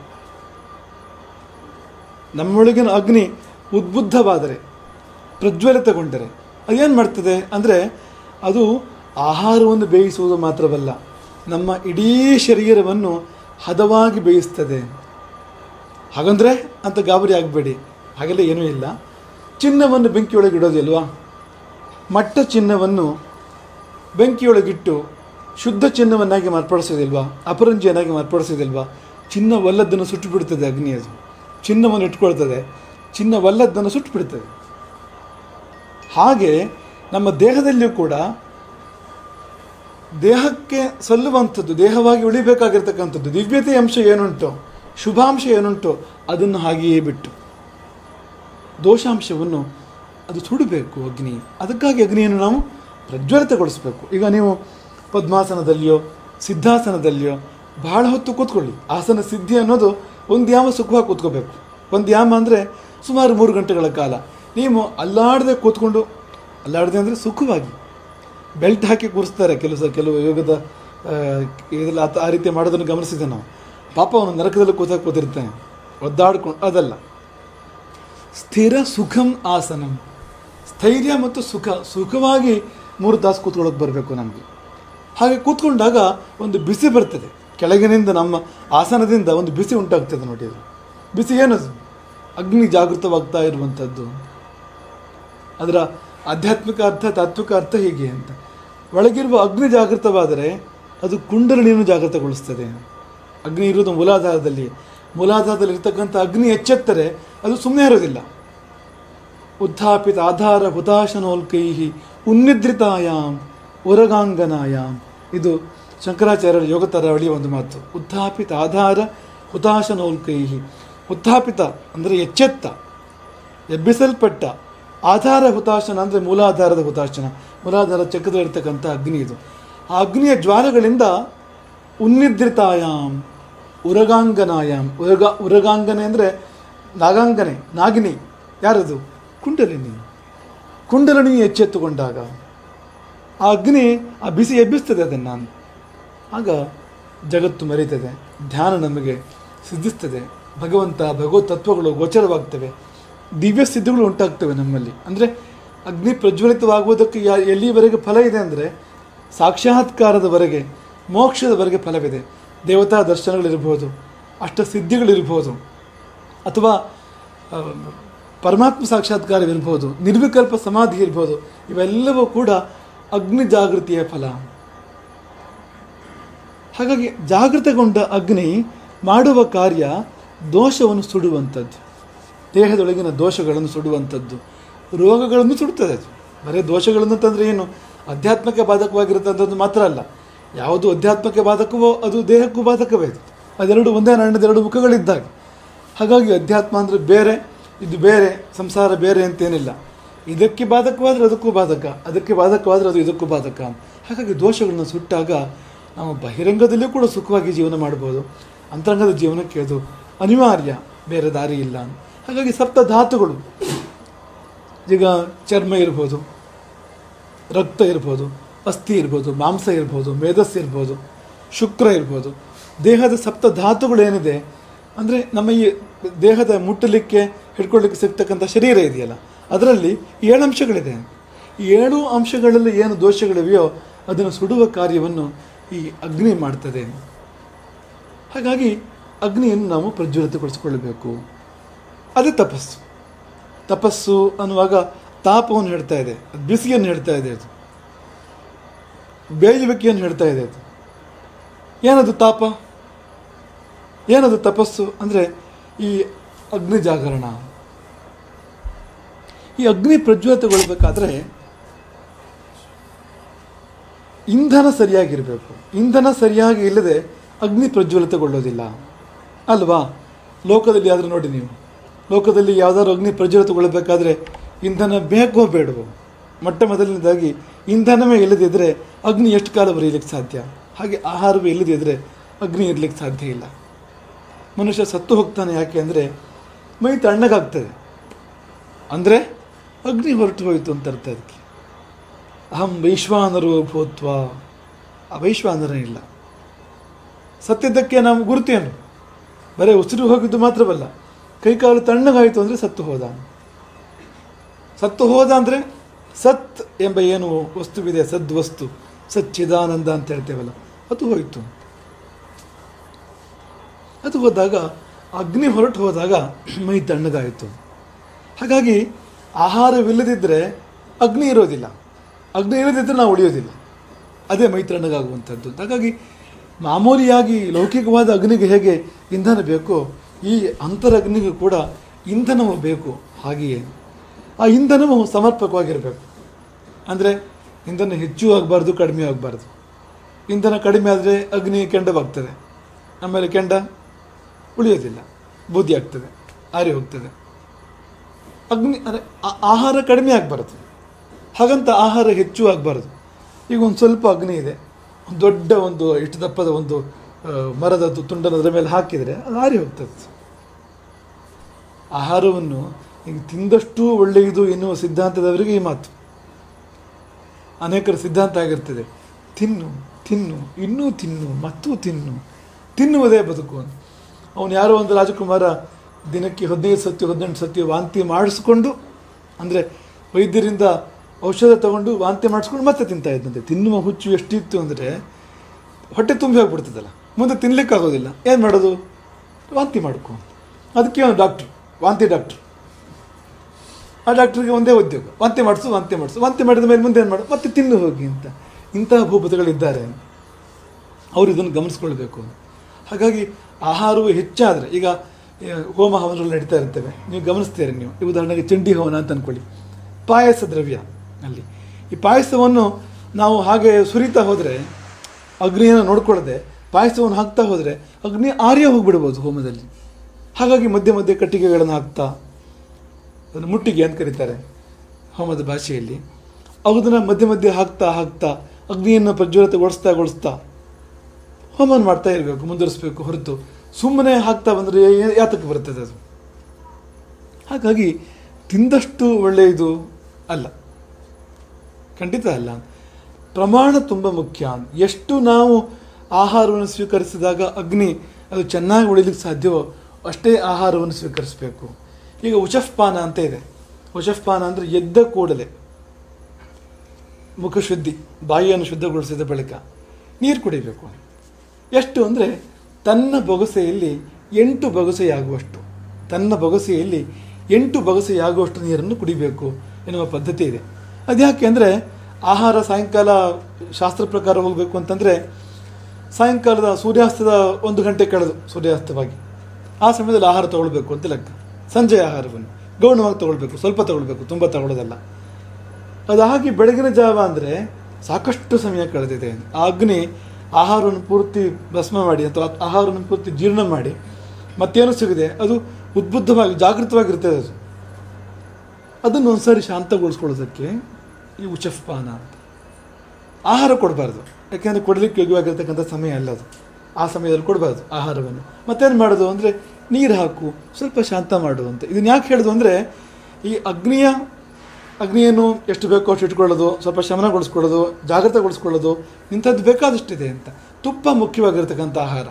ನಮ್ಮೊಳಗಿನ ಅಗ್ನಿ ಉದ್ಬುದ್ಧವಾದರೆ ಪ್ರಜ್ವಲಿತಗೊಂಡರೆ ಅದೇನು ಮಾಡ್ತದೆ ಅಂದರೆ ಅದು ಆಹಾರವನ್ನು ಬೇಯಿಸುವುದು ಮಾತ್ರವಲ್ಲ ನಮ್ಮ ಇಡೀ ಶರೀರವನ್ನು ಹದವಾಗಿ ಬೇಯಿಸ್ತದೆ ಹಾಗಂದ್ರೆ ಅಂತ ಗಾಬರಿ ಆಗಬೇಡಿ ಹಾಗೆಲ್ಲ ಏನೂ ಇಲ್ಲ ಚಿನ್ನವನ್ನು ಬೆಂಕಿಯೊಳಗೆ ಇಡೋದಿಲ್ವಾ ಮಟ್ಟ ಚಿನ್ನವನ್ನು ಬೆಂಕಿಯೊಳಗಿಟ್ಟು ಶುದ್ಧ ಚಿನ್ನವನ್ನಾಗಿ ಮಾರ್ಪಡಿಸೋದಿಲ್ವಾ ಅಪರಂಜಿಯನ್ನಾಗಿ ಮಾರ್ಪಡಿಸೋದಿಲ್ವಾ ಚಿನ್ನವಲ್ಲದ್ದನ್ನು ಸುಟ್ಟು ಬಿಡ್ತದೆ ಅಗ್ನಿ ಅದು ಚಿನ್ನವನ್ನು ಇಟ್ಕೊಳ್ತದೆ ಚಿನ್ನವಲ್ಲದ್ದನ್ನು ಸುಟ್ಟು ಬಿಡ್ತದೆ ಹಾಗೆ ನಮ್ಮ ದೇಹದಲ್ಲಿಯೂ ಕೂಡ ದೇಹಕ್ಕೆ ಸಲ್ಲುವಂಥದ್ದು ದೇಹವಾಗಿ ಉಳಿಬೇಕಾಗಿರ್ತಕ್ಕಂಥದ್ದು ದಿವ್ಯತೆ ಅಂಶ ಏನುಂಟೋ ಶುಭಾಂಶ ಏನುಂಟೋ ಅದನ್ನು ಹಾಗೆಯೇ ಬಿಟ್ಟು ದೋಷಾಂಶವನ್ನು ಅದು ಸುಡಬೇಕು ಅಗ್ನಿ ಅದಕ್ಕಾಗಿ ಅಗ್ನಿಯನ್ನು ನಾವು ಪ್ರಜ್ವಲಿತಗೊಳಿಸಬೇಕು ಈಗ ನೀವು ಪದ್ಮಾಸನದಲ್ಲಿಯೋ ಸಿದ್ಧಾಸನದಲ್ಲಿಯೋ ಬಹಳ ಹೊತ್ತು ಕೂತ್ಕೊಳ್ಳಿ ಆಸನ ಸಿದ್ಧಿ ಅನ್ನೋದು ಒಂದು ಯಾಮ ಸುಖವಾಗಿ ಕೂತ್ಕೋಬೇಕು ಒಂದು ಯಾಮ ಅಂದರೆ ಸುಮಾರು ಮೂರು ಗಂಟೆಗಳ ಕಾಲ ನೀವು ಅಲ್ಲಾಡದೆ ಕೂತ್ಕೊಂಡು ಅಲ್ಲಾಡದೆ ಅಂದರೆ ಸುಖವಾಗಿ ಬೆಲ್ಟ್ ಹಾಕಿ ಕೂರಿಸ್ತಾರೆ ಕೆಲವು ಸಲ ಕೆಲವು ಯೋಗದ ಆ, ಇದೆಲ್ಲ ಆ- ಆ ರೀತಿ ಮಾಡೋದನ್ನು ಗಮನಿಸಿದೆ ನಾವು ಪಾಪ ಅವನು ನರಕದಲ್ಲಿ ಕೂತಾಗ ಕೂತಿರ್ತಾನೆ ಒದ್ದಾಡ್ಕೊಂಡು ಅದಲ್ಲ ಸ್ಥಿರ ಸುಖಂ ಆಸನಂ ಸ್ಥೈರ್ಯ ಮತ್ತು ಸುಖ ಸುಖವಾಗಿ ಮೂರು ತಾಸು ಕೂತ್ಕೊಳ್ಳೋಕೆ ಬರಬೇಕು ನಮಗೆ ಹಾಗೆ ಕೂತ್ಕೊಂಡಾಗ ಒಂದು ಬಿಸಿ ಬರ್ತದೆ ಕೆಳಗಿನಿಂದ ನಮ್ಮ ಆಸನದಿಂದ ಒಂದು ಬಿಸಿ ಉಂಟಾಗ್ತದೆ ನೋಡಿ ಅದು ಬಿಸಿ ಏನದು ಅಗ್ನಿ ಜಾಗೃತವಾಗ್ತಾ ಇರುವಂಥದ್ದು ಅದರ ಆಧ್ಯಾತ್ಮಿಕ ಅರ್ಥ ತಾತ್ವಿಕ ಅರ್ಥ ಹೀಗೆ ಅಂತ ಒಳಗಿರುವ ಅಗ್ನಿ ಜಾಗೃತವಾದರೆ ಅದು ಕುಂಡಲಿನಿಯನ್ನು ಜಾಗೃತಗೊಳಿಸ್ತದೆ ಅಗ್ನಿ ಇರುವುದು ಮೂಲಾಧಾರದಲ್ಲಿ ಮೂಲಾಧಾರದಲ್ಲಿ ಇರ್ತಕ್ಕಂಥ ಅಗ್ನಿ ಎಚ್ಚೆತ್ತರೆ ಅದು ಸುಮ್ಮನೆ ಇರೋದಿಲ್ಲ ಉತ್ಥಾಪಿತ ಆಧಾರ ಹುತಾಶನೋಲ್ಕೈ ಉನ್ನಿದ್ರಿತಾಯಾಮ್ ಉರಗಾಂಗನಾಯಾಮ್ ಇದು ಶಂಕರಾಚಾರ್ಯರ ಯೋಗ ತರಾವಳಿಯ ಒಂದು ಮಾತು ಉತ್ಥಾಪಿತ ಆಧಾರ ಹುತಾಶನೋಲ್ಕೈ ಉತ್ಥಾಪಿತ ಅಂದರೆ ಎಚ್ಚೆತ್ತ ಎಬ್ಬಿಸಲ್ಪಟ್ಟ ಆಧಾರ ಹುತಾಶನ ಅಂದರೆ ಮೂಲಾಧಾರದ ಹುತಾಶನ ಮೂಲಾಧಾರ ಚಕ್ರದಲ್ಲಿರ್ತಕ್ಕಂಥ ಅಗ್ನಿ ಇದು ಆ ಅಗ್ನಿಯ ಜ್ವಾಲೆಗಳಿಂದ ಉನ್ನಿದ್ರಿತಾಯಾಮ್ ಉರಗಾಂಗನಾಯಾಮ್ ಉರಗ ಉರಗಾಂಗನೆ ಅಂದರೆ ನಾಗಾಂಗನೆ ನಾಗಿನಿ ಯಾರದು ಕುಂಡಲಿನಿ ಕುಂಡಲಿನಿ ಎಚ್ಚೆತ್ತುಕೊಂಡಾಗ ಆ ಅಗ್ನಿ ಆ ಬಿಸಿ ಎಬ್ಬಿಸ್ತದೆ ಅದನ್ನು ಆಗ ಜಗತ್ತು ಮರೀತದೆ ಧ್ಯಾನ ನಮಗೆ ಸಿದ್ಧಿಸ್ತದೆ ಭಗವಂತ ಭಗವತ್ ತತ್ವಗಳು ಗೋಚರವಾಗ್ತವೆ ದಿವ್ಯ ಸಿದ್ಧಿಗಳು ಉಂಟಾಗ್ತವೆ ನಮ್ಮಲ್ಲಿ ಅಂದರೆ ಅಗ್ನಿ ಪ್ರಜ್ವಲಿತವಾಗುವುದಕ್ಕೆ ಯಾ ಎಲ್ಲಿವರೆಗೆ ಫಲ ಇದೆ ಅಂದರೆ ಸಾಕ್ಷಾತ್ಕಾರದವರೆಗೆ ಮೋಕ್ಷದವರೆಗೆ ಫಲವಿದೆ ದೇವತಾ ದರ್ಶನಗಳಿರ್ಬೋದು ಅಷ್ಟ ಸಿದ್ಧಿಗಳಿರ್ಬೋದು ಅಥವಾ ಆ, ಪರಮಾತ್ಮ ಸಾಕ್ಷಾತ್ಕಾರವಿರ್ಬೋದು ನಿರ್ವಿಕಲ್ಪ ಸಮಾಧಿ ಇರ್ಬೋದು ಇವೆಲ್ಲವೂ ಕೂಡ ಅಗ್ನಿ ಜಾಗೃತಿಯ ಫಲ ಹಾಗಾಗಿ ಜಾಗೃತಗೊಂಡ ಅಗ್ನಿ ಮಾಡುವ ಕಾರ್ಯ ದೋಷವನ್ನು ಸುಡುವಂಥದ್ದು ದೇಹದೊಳಗಿನ ದೋಷಗಳನ್ನು ಸುಡುವಂಥದ್ದು ರೋಗಗಳನ್ನು ಸುಡುತ್ತದೆ ಅದು ಬರೀ ದೋಷಗಳನ್ನು ಅಂತಂದರೆ ಏನು ಅಧ್ಯಾತ್ಮಕ್ಕೆ ಬಾಧಕವಾಗಿರುತ್ತಂಥದ್ದು ಮಾತ್ರ ಅಲ್ಲ ಯಾವುದು ಅಧ್ಯಾತ್ಮಕ್ಕೆ ಬಾಧಕವೋ ಅದು ದೇಹಕ್ಕೂ ಬಾಧಕವೇ ಅದು ಅದೆರಡು ಒಂದೇ ನಾಣ್ಯದ ಎರಡು ಮುಖಗಳಿದ್ದಾಗ ಹಾಗಾಗಿ ಅಧ್ಯಾತ್ಮ ಅಂದರೆ ಬೇರೆ ಇದು ಬೇರೆ ಸಂಸಾರ ಬೇರೆ ಅಂತೇನಿಲ್ಲ ಇದಕ್ಕೆ ಬಾಧಕವಾದರೆ ಅದಕ್ಕೂ ಬಾಧಕ ಅದಕ್ಕೆ ಬಾಧಕವಾದರೆ ಅದು ಇದಕ್ಕೂ ಬಾಧಕ ಹಾಗಾಗಿ ದೋಷಗಳನ್ನು ಸುಟ್ಟಾಗ ನಾವು ಬಹಿರಂಗದಲ್ಲಿಯೂ ಕೂಡ ಸುಖವಾಗಿ ಜೀವನ ಮಾಡ್ಬೋದು ಅಂತರಂಗದ ಜೀವನಕ್ಕೆ ಅದು ಅನಿವಾರ್ಯ ಬೇರೆ ದಾರಿ ಇಲ್ಲ ಹಾಗಾಗಿ ಸಪ್ತ ಧಾತುಗಳು ಈಗ ಚರ್ಮ ಇರ್ಬೋದು ರಕ್ತ ಇರ್ಬೋದು ಅಸ್ಥಿ ಇರ್ಬೋದು ಮಾಂಸ ಇರ್ಬೋದು ಮೇಧಸ್ ಇರ್ಬೋದು ಶುಕ್ರ ಇರ್ಬೋದು ದೇಹದ ಸಪ್ತ ಧಾತುಗಳು ಏನಿದೆ ಅಂದರೆ ನಮ್ಮ ಈ ದೇಹದ ಮುಟ್ಟಲಿಕ್ಕೆ ಹಿಡ್ಕೊಳ್ಳಿಕ್ಕೆ ಸಿಗ್ತಕ್ಕಂಥ ಶರೀರ ಇದೆಯಲ್ಲ ಅದರಲ್ಲಿ ಏಳು ಅಂಶಗಳಿದೆ ಈ ಏಳು ಅಂಶಗಳಲ್ಲಿ ಏನು ದೋಷಗಳಿವೆಯೋ ಅದನ್ನು ಸುಡುವ ಕಾರ್ಯವನ್ನು ಈ ಅಗ್ನಿ ಮಾಡ್ತದೆ ಹಾಗಾಗಿ ಅಗ್ನಿಯನ್ನು ನಾವು ಪ್ರಜ್ವಲಿತಗೊಳಿಸಿಕೊಳ್ಳಬೇಕು ಅದೇ ತಪಸ್ಸು ತಪಸ್ಸು ಅನ್ನುವಾಗ ತಾಪವನ್ನು ಹೇಳ್ತಾ ಇದೆ ಅದು ಬಿಸಿಯನ್ನು ಹೇಳ್ತಾ ಇದೆ ಅದು ಬೇಯುವಿಕೆಯನ್ನು ಹೇಳ್ತಾ ಇದೆ ಅದು ಏನದು ತಾಪ ಏನದು ತಪಸ್ಸು ಅಂದರೆ ಈ ಅಗ್ನಿ ಜಾಗರಣ ಈ ಅಗ್ನಿ ಪ್ರಜ್ವಲಿತಗೊಳ್ಬೇಕಾದ್ರೆ ಇಂಧನ ಸರಿಯಾಗಿರಬೇಕು ಇಂಧನ ಸರಿಯಾಗಿ ಇಲ್ಲದೆ ಅಗ್ನಿ ಪ್ರಜ್ವಲಿತಗೊಳ್ಳೋದಿಲ್ಲ ಅಲ್ವಾ ಲೋಕದಲ್ಲಿ ಆದರೂ ನೋಡಿ ನೀವು ಲೋಕದಲ್ಲಿ ಯಾವುದಾದ್ರು ಅಗ್ನಿ ಪ್ರಜ್ವಲಿತಗೊಳ್ಳಬೇಕಾದ್ರೆ ಇಂಧನ ಬೇಕೋ ಬೇಡವೋ ಮೊಟ್ಟ ಮೊದಲನೇದಾಗಿ ಇಂಧನವೇ ಇಲ್ಲದಿದ್ದರೆ ಅಗ್ನಿ ಎಷ್ಟು ಕಾಲ ಬರೀಲಿಕ್ಕೆ ಸಾಧ್ಯ ಹಾಗೆ ಆಹಾರವೇ ಇಲ್ಲದಿದ್ದರೆ ಅಗ್ನಿ ಇರಲಿಕ್ಕೆ ಸಾಧ್ಯ ಇಲ್ಲ ಮನುಷ್ಯ ಸತ್ತು ಹೋಗ್ತಾನೆ ಯಾಕೆ ಅಂದರೆ ಮೈ ತಣ್ಣಗಾಗ್ತದೆ ಅಂದರೆ ಅಗ್ನಿ ಹೊರಟು ಹೋಯಿತು ಅಂತ ಅರ್ಥ ಅದಕ್ಕೆ ಅಹಂ ವೈಶ್ವಾನರು ಭೂತ್ವ ಆ ವೈಶ್ವಾನರ ಇಲ್ಲ ಸತ್ಯದಕ್ಕೆ ನಾವು ಗುರುತೇನು ಬರೀ ಉಸಿರು ಹೋಗಿದ್ದು ಮಾತ್ರವಲ್ಲ ಕೈಕಾಲು ತಣ್ಣಗಾಯಿತು ಅಂದರೆ ಸತ್ತು ಹೋದ ಸತ್ತು ಹೋದ ಅಂದರೆ ಸತ್ ಎಂಬ ಏನು ವಸ್ತುವಿದೆ ಸದ್ವಸ್ತು ಸಚ್ಚಿದಾನಂದ ಅಂತ ಹೇಳ್ತೇವಲ್ಲ ಅದು ಹೋಯಿತು ಅದು ಹೋದಾಗ ಅಗ್ನಿ ಹೊರಟು ಹೋದಾಗ ಮೈ ತಣ್ಣಗಾಯಿತು ಹಾಗಾಗಿ ಆಹಾರವಿಲ್ಲದಿದ್ದರೆ ಅಗ್ನಿ ಇರೋದಿಲ್ಲ ಅಗ್ನಿ ಇಲ್ಲದಿದ್ದರೆ ನಾವು ಉಳಿಯೋದಿಲ್ಲ ಅದೇ ಮೈ ತಣ್ಣಗಾಗುವಂಥದ್ದು ಹಾಗಾಗಿ ಮಾಮೂಲಿಯಾಗಿ ಲೌಕಿಕವಾದ ಅಗ್ನಿಗೆ ಹೇಗೆ ಇಂಧನ ಬೇಕೋ ಈ ಅಂತರಗ್ನಿಗೂ ಕೂಡ ಇಂಧನವು ಬೇಕು ಹಾಗೆಯೇ ಆ ಇಂಧನವು ಸಮರ್ಪಕವಾಗಿರಬೇಕು ಅಂದರೆ ಇಂಧನ ಹೆಚ್ಚು ಆಗಬಾರ್ದು ಕಡಿಮೆ ಆಗಬಾರ್ದು ಇಂಧನ ಕಡಿಮೆ ಆದರೆ ಅಗ್ನಿ ಕೆಂಡವಾಗ್ತದೆ ಆಮೇಲೆ ಕೆಂಡ ಉಳಿಯೋದಿಲ್ಲ ಬೂದಿ ಆಗ್ತದೆ ಆರಿ ಹೋಗ್ತದೆ ಅಗ್ನಿ ಅಂದರೆ ಆ- ಆಹಾರ ಕಡಿಮೆ ಆಗಬಾರ್ದು ಹಾಗಂತ ಆಹಾರ ಹೆಚ್ಚು ಆಗಬಾರ್ದು ಈಗ ಒಂದು ಸ್ವಲ್ಪ ಅಗ್ನಿ ಇದೆ ಒಂದು ದೊಡ್ಡ ಒಂದು ಇಷ್ಟು ದಪ್ಪದ ಒಂದು ಆ, ಮರದ ತು- ತುಂಡನ್ನು ಅದರ ಮೇಲೆ ಹಾಕಿದರೆ ಅದು ಆರಿ ಹೋಗ್ತದೆ ಆಹಾರವನ್ನು ಈಗ ತಿಂದಷ್ಟು ಒಳ್ಳೆಯದು ಎನ್ನುವ ಸಿದ್ಧಾಂತದವರಿಗೆ ಈ ಮಾತು ಅನೇಕರ ಸಿದ್ಧಾಂತ ಆಗಿರ್ತದೆ ತಿನ್ನು ತಿನ್ನು ಇನ್ನೂ ತಿನ್ನು ಮತ್ತೂ ತಿನ್ನು ತಿನ್ನುವುದೇ ಬದುಕು ಅಂತ ಅವನು ಯಾರೋ ಒಂದು ರಾಜಕುಮಾರ ದಿನಕ್ಕೆ ಹದಿನೈದು ಸತಿ ಹದಿನೆಂಟು ಸತಿ ವಾಂತಿ ಮಾಡಿಸ್ಕೊಂಡು ಅಂದರೆ ವೈದ್ಯರಿಂದ ಔಷಧ ತಗೊಂಡು ವಾಂತಿ ಮಾಡಿಸ್ಕೊಂಡು ಮತ್ತೆ ತಿಂತಾ ಇದ್ದಂತೆ ತಿನ್ನುವ ಹುಚ್ಚು ಎಷ್ಟಿತ್ತು ಅಂದರೆ ಹೊಟ್ಟೆ ತುಂಬಿ ಹೋಗ್ಬಿಡ್ತದಲ್ಲ ಮುಂದೆ ತಿನ್ಲಿಕ್ಕಾಗೋದಿಲ್ಲ ಏನು ಮಾಡೋದು ವಾಂತಿ ಮಾಡ್ಕೊ ಅದಕ್ಕೆ ಅವನು ಡಾಕ್ಟ್ರು ವಾಂತಿ ಡಾಕ್ಟ್ರು ಆ ಡಾಕ್ಟ್ರಿಗೆ ಒಂದೇ ಉದ್ಯೋಗ ವಾಂತಿ ಮಾಡಿಸು ವಾಂತಿ ಮಾಡಿಸು ವಾಂತಿ ಮಾಡಿದ ಮೇಲೆ ಮುಂದೆ ಏನು ಮಾಡು ಮತ್ತೆ ತಿನ್ನು ಹೋಗಿ ಅಂತ ಇಂತಹ ಭೂಪತಿಗಳಿದ್ದಾರೆ ಅವರು ಇದನ್ನು ಗಮನಿಸ್ಕೊಳ್ಬೇಕು ಹಾಗಾಗಿ ಆಹಾರವು ಹೆಚ್ಚಾದರೆ ಈಗ ಏ, ಹೋಮ ಹವನಗಳು ನಡೀತಾ ಇರ್ತವೆ ನೀವು ಗಮನಿಸ್ತೀರಿ ನೀವು ಈ ಉದಾಹರಣೆಗೆ ಚಂಡಿ ಹವನ ಅಂತ ಅಂದ್ಕೊಳ್ಳಿ ಪಾಯಸ ದ್ರವ್ಯ ಅಲ್ಲಿ ಈ ಪಾಯಸವನ್ನು ನಾವು ಹಾಗೆ ಸುರಿತಾ ಹೋದರೆ ಅಗ್ನಿಯನ್ನು ನೋಡ್ಕೊಳ್ಳದೆ ಪಾಯಸವನ್ನು ಹಾಕ್ತಾ ಹೋದರೆ ಅಗ್ನಿ ಆರ್ಯ ಹೋಗ್ಬಿಡ್ಬೋದು ಹೋಮದಲ್ಲಿ ಹಾಗಾಗಿ ಮಧ್ಯೆ ಮಧ್ಯೆ ಕಟ್ಟಿಗೆಗಳನ್ನು ಹಾಕ್ತಾ ಅದನ್ನು ಮುಟ್ಟಿಗೆ ಅಂತ ಕರೀತಾರೆ ಹೋಮದ ಭಾಷೆಯಲ್ಲಿ ಅದನ್ನು ಮಧ್ಯೆ ಮಧ್ಯೆ ಹಾಕ್ತಾ ಹಾಕ್ತಾ ಅಗ್ನಿಯನ್ನು ಪ್ರಜ್ವಲಿತಗೊಳಿಸ್ತಾ ಗೊಳಿಸ್ತಾ ಹೋಮನ ಮಾಡ್ತಾ ಇರಬೇಕು ಮುಂದುವರಿಸ್ಬೇಕು ಹೊರತು ಸುಮ್ಮನೆ ಹಾಕ್ತಾ ಬಂದರೆ ಏ- ಯಾತಕ್ಕೆ ಬರ್ತದೆ ಅದು ಹಾಗಾಗಿ ತಿಂದಷ್ಟು ಒಳ್ಳೆಯದು ಅಲ್ಲ ಖಂಡಿತ ಅಲ್ಲ ಪ್ರಮಾಣ ತುಂಬ ಮುಖ್ಯ ಎಷ್ಟು ನಾವು ಆಹಾರವನ್ನು ಸ್ವೀಕರಿಸಿದಾಗ ಅಗ್ನಿ ಅದು ಚೆನ್ನಾಗಿ ಉಳಿಲಿಕ್ಕೆ ಸಾಧ್ಯವೋ ಅಷ್ಟೇ ಆಹಾರವನ್ನು ಸ್ವೀಕರಿಸಬೇಕು ಈಗ ಉಚಫ್ಪಾನ ಅಂತ ಇದೆ ಉಚಫ್ಪಾನ ಅಂದರೆ ಎದ್ದ ಕೂಡಲೇ ಮುಖಶುದ್ಧಿ ಬಾಯಿಯನ್ನು ಶುದ್ಧಗೊಳಿಸಿದ ಬಳಿಕ ನೀರು ಕುಡಿಬೇಕು ಎಷ್ಟು ಅಂದರೆ ತನ್ನ ಬೊಗಸೆಯಲ್ಲಿ ಎಂಟು ಬೊಗಸೆಯಾಗುವಷ್ಟು ತನ್ನ ಬೊಗಸೆಯಲ್ಲಿ ಎಂಟು ಬೊಗಸೆಯಾಗುವಷ್ಟು ನೀರನ್ನು ಕುಡಿಬೇಕು ಎನ್ನುವ ಪದ್ಧತಿ ಇದೆ ಅದ್ಯಾಕೆ ಅಂದರೆ ಆಹಾರ ಸಾಯಂಕಾಲ ಶಾಸ್ತ್ರ ಪ್ರಕಾರ ಹೋಗಬೇಕು ಅಂತಂದರೆ ಸಾಯಂಕಾಲದ ಸೂರ್ಯಾಸ್ತದ ಒಂದು ಗಂಟೆ ಕಳೆದು ಸೂರ್ಯಾಸ್ತವಾಗಿ ಆ ಸಮಯದಲ್ಲಿ ಆಹಾರ ತಗೊಳ್ಬೇಕು ಅಂತ ಲೆಕ್ಕ ಸಂಜೆ ಆಹಾರವನ್ನು ಗೌಣವಾಗಿ ತಗೊಳ್ಬೇಕು ಸ್ವಲ್ಪ ತಗೊಳ್ಬೇಕು ತುಂಬ ತಗೊಳ್ಳೋದಲ್ಲ ಅದಾಗಿ ಬೆಳಗಿನ ಜಾವ ಅಂದರೆ ಸಾಕಷ್ಟು ಸಮಯ ಕಳೆದಿದೆ ಆ ಅಗ್ನಿ ಆಹಾರವನ್ನು ಪೂರ್ತಿ ಭಸ್ಮ ಮಾಡಿ ಅಥವಾ ಆಹಾರವನ್ನು ಪೂರ್ತಿ ಜೀರ್ಣ ಮಾಡಿ ಮತ್ತೇನು ಸಿಗದೆ ಅದು ಉದ್ಬುದ್ಧವಾಗಿ ಜಾಗೃತವಾಗಿರ್ತದೆ ಅದು ಅದನ್ನು ಒಂದ್ಸರಿ ಶಾಂತಗೊಳಿಸ್ಕೊಳ್ಳೋದಕ್ಕೆ ಈ ಉಚಫ್ಪಾನ ಅಂತ ಆಹಾರ ಕೊಡಬಾರ್ದು ಯಾಕೆಂದರೆ ಕೊಡಲಿಕ್ಕೆ ಯೋಗ್ಯವಾಗಿರ್ತಕ್ಕಂಥ ಸಮಯ ಅಲ್ಲ ಅದು ಆ ಸಮಯದಲ್ಲಿ ಕೊಡಬಾರ್ದು ಆಹಾರವನ್ನು ಮತ್ತೇನು ಮಾಡೋದು ಅಂದರೆ ನೀರು ಹಾಕು ಸ್ವಲ್ಪ ಶಾಂತ ಮಾಡು ಅಂತ ಇದನ್ನು ಯಾಕೆ ಹೇಳೋದು ಅಂದರೆ ಈ ಅಗ್ನಿಯ ಅಗ್ನಿಯನ್ನು ಎಷ್ಟು ಬೇಕೋ ಅಷ್ಟು ಇಟ್ಕೊಳ್ಳೋದು ಸ್ವಲ್ಪ ಶಮನಗೊಳಿಸ್ಕೊಳ್ಳೋದು ಜಾಗೃತಗೊಳಿಸ್ಕೊಳ್ಳೋದು ಇಂಥದ್ದು ಬೇಕಾದಷ್ಟಿದೆ ಅಂತ ತುಪ್ಪ ಮುಖ್ಯವಾಗಿರ್ತಕ್ಕಂಥ ಆಹಾರ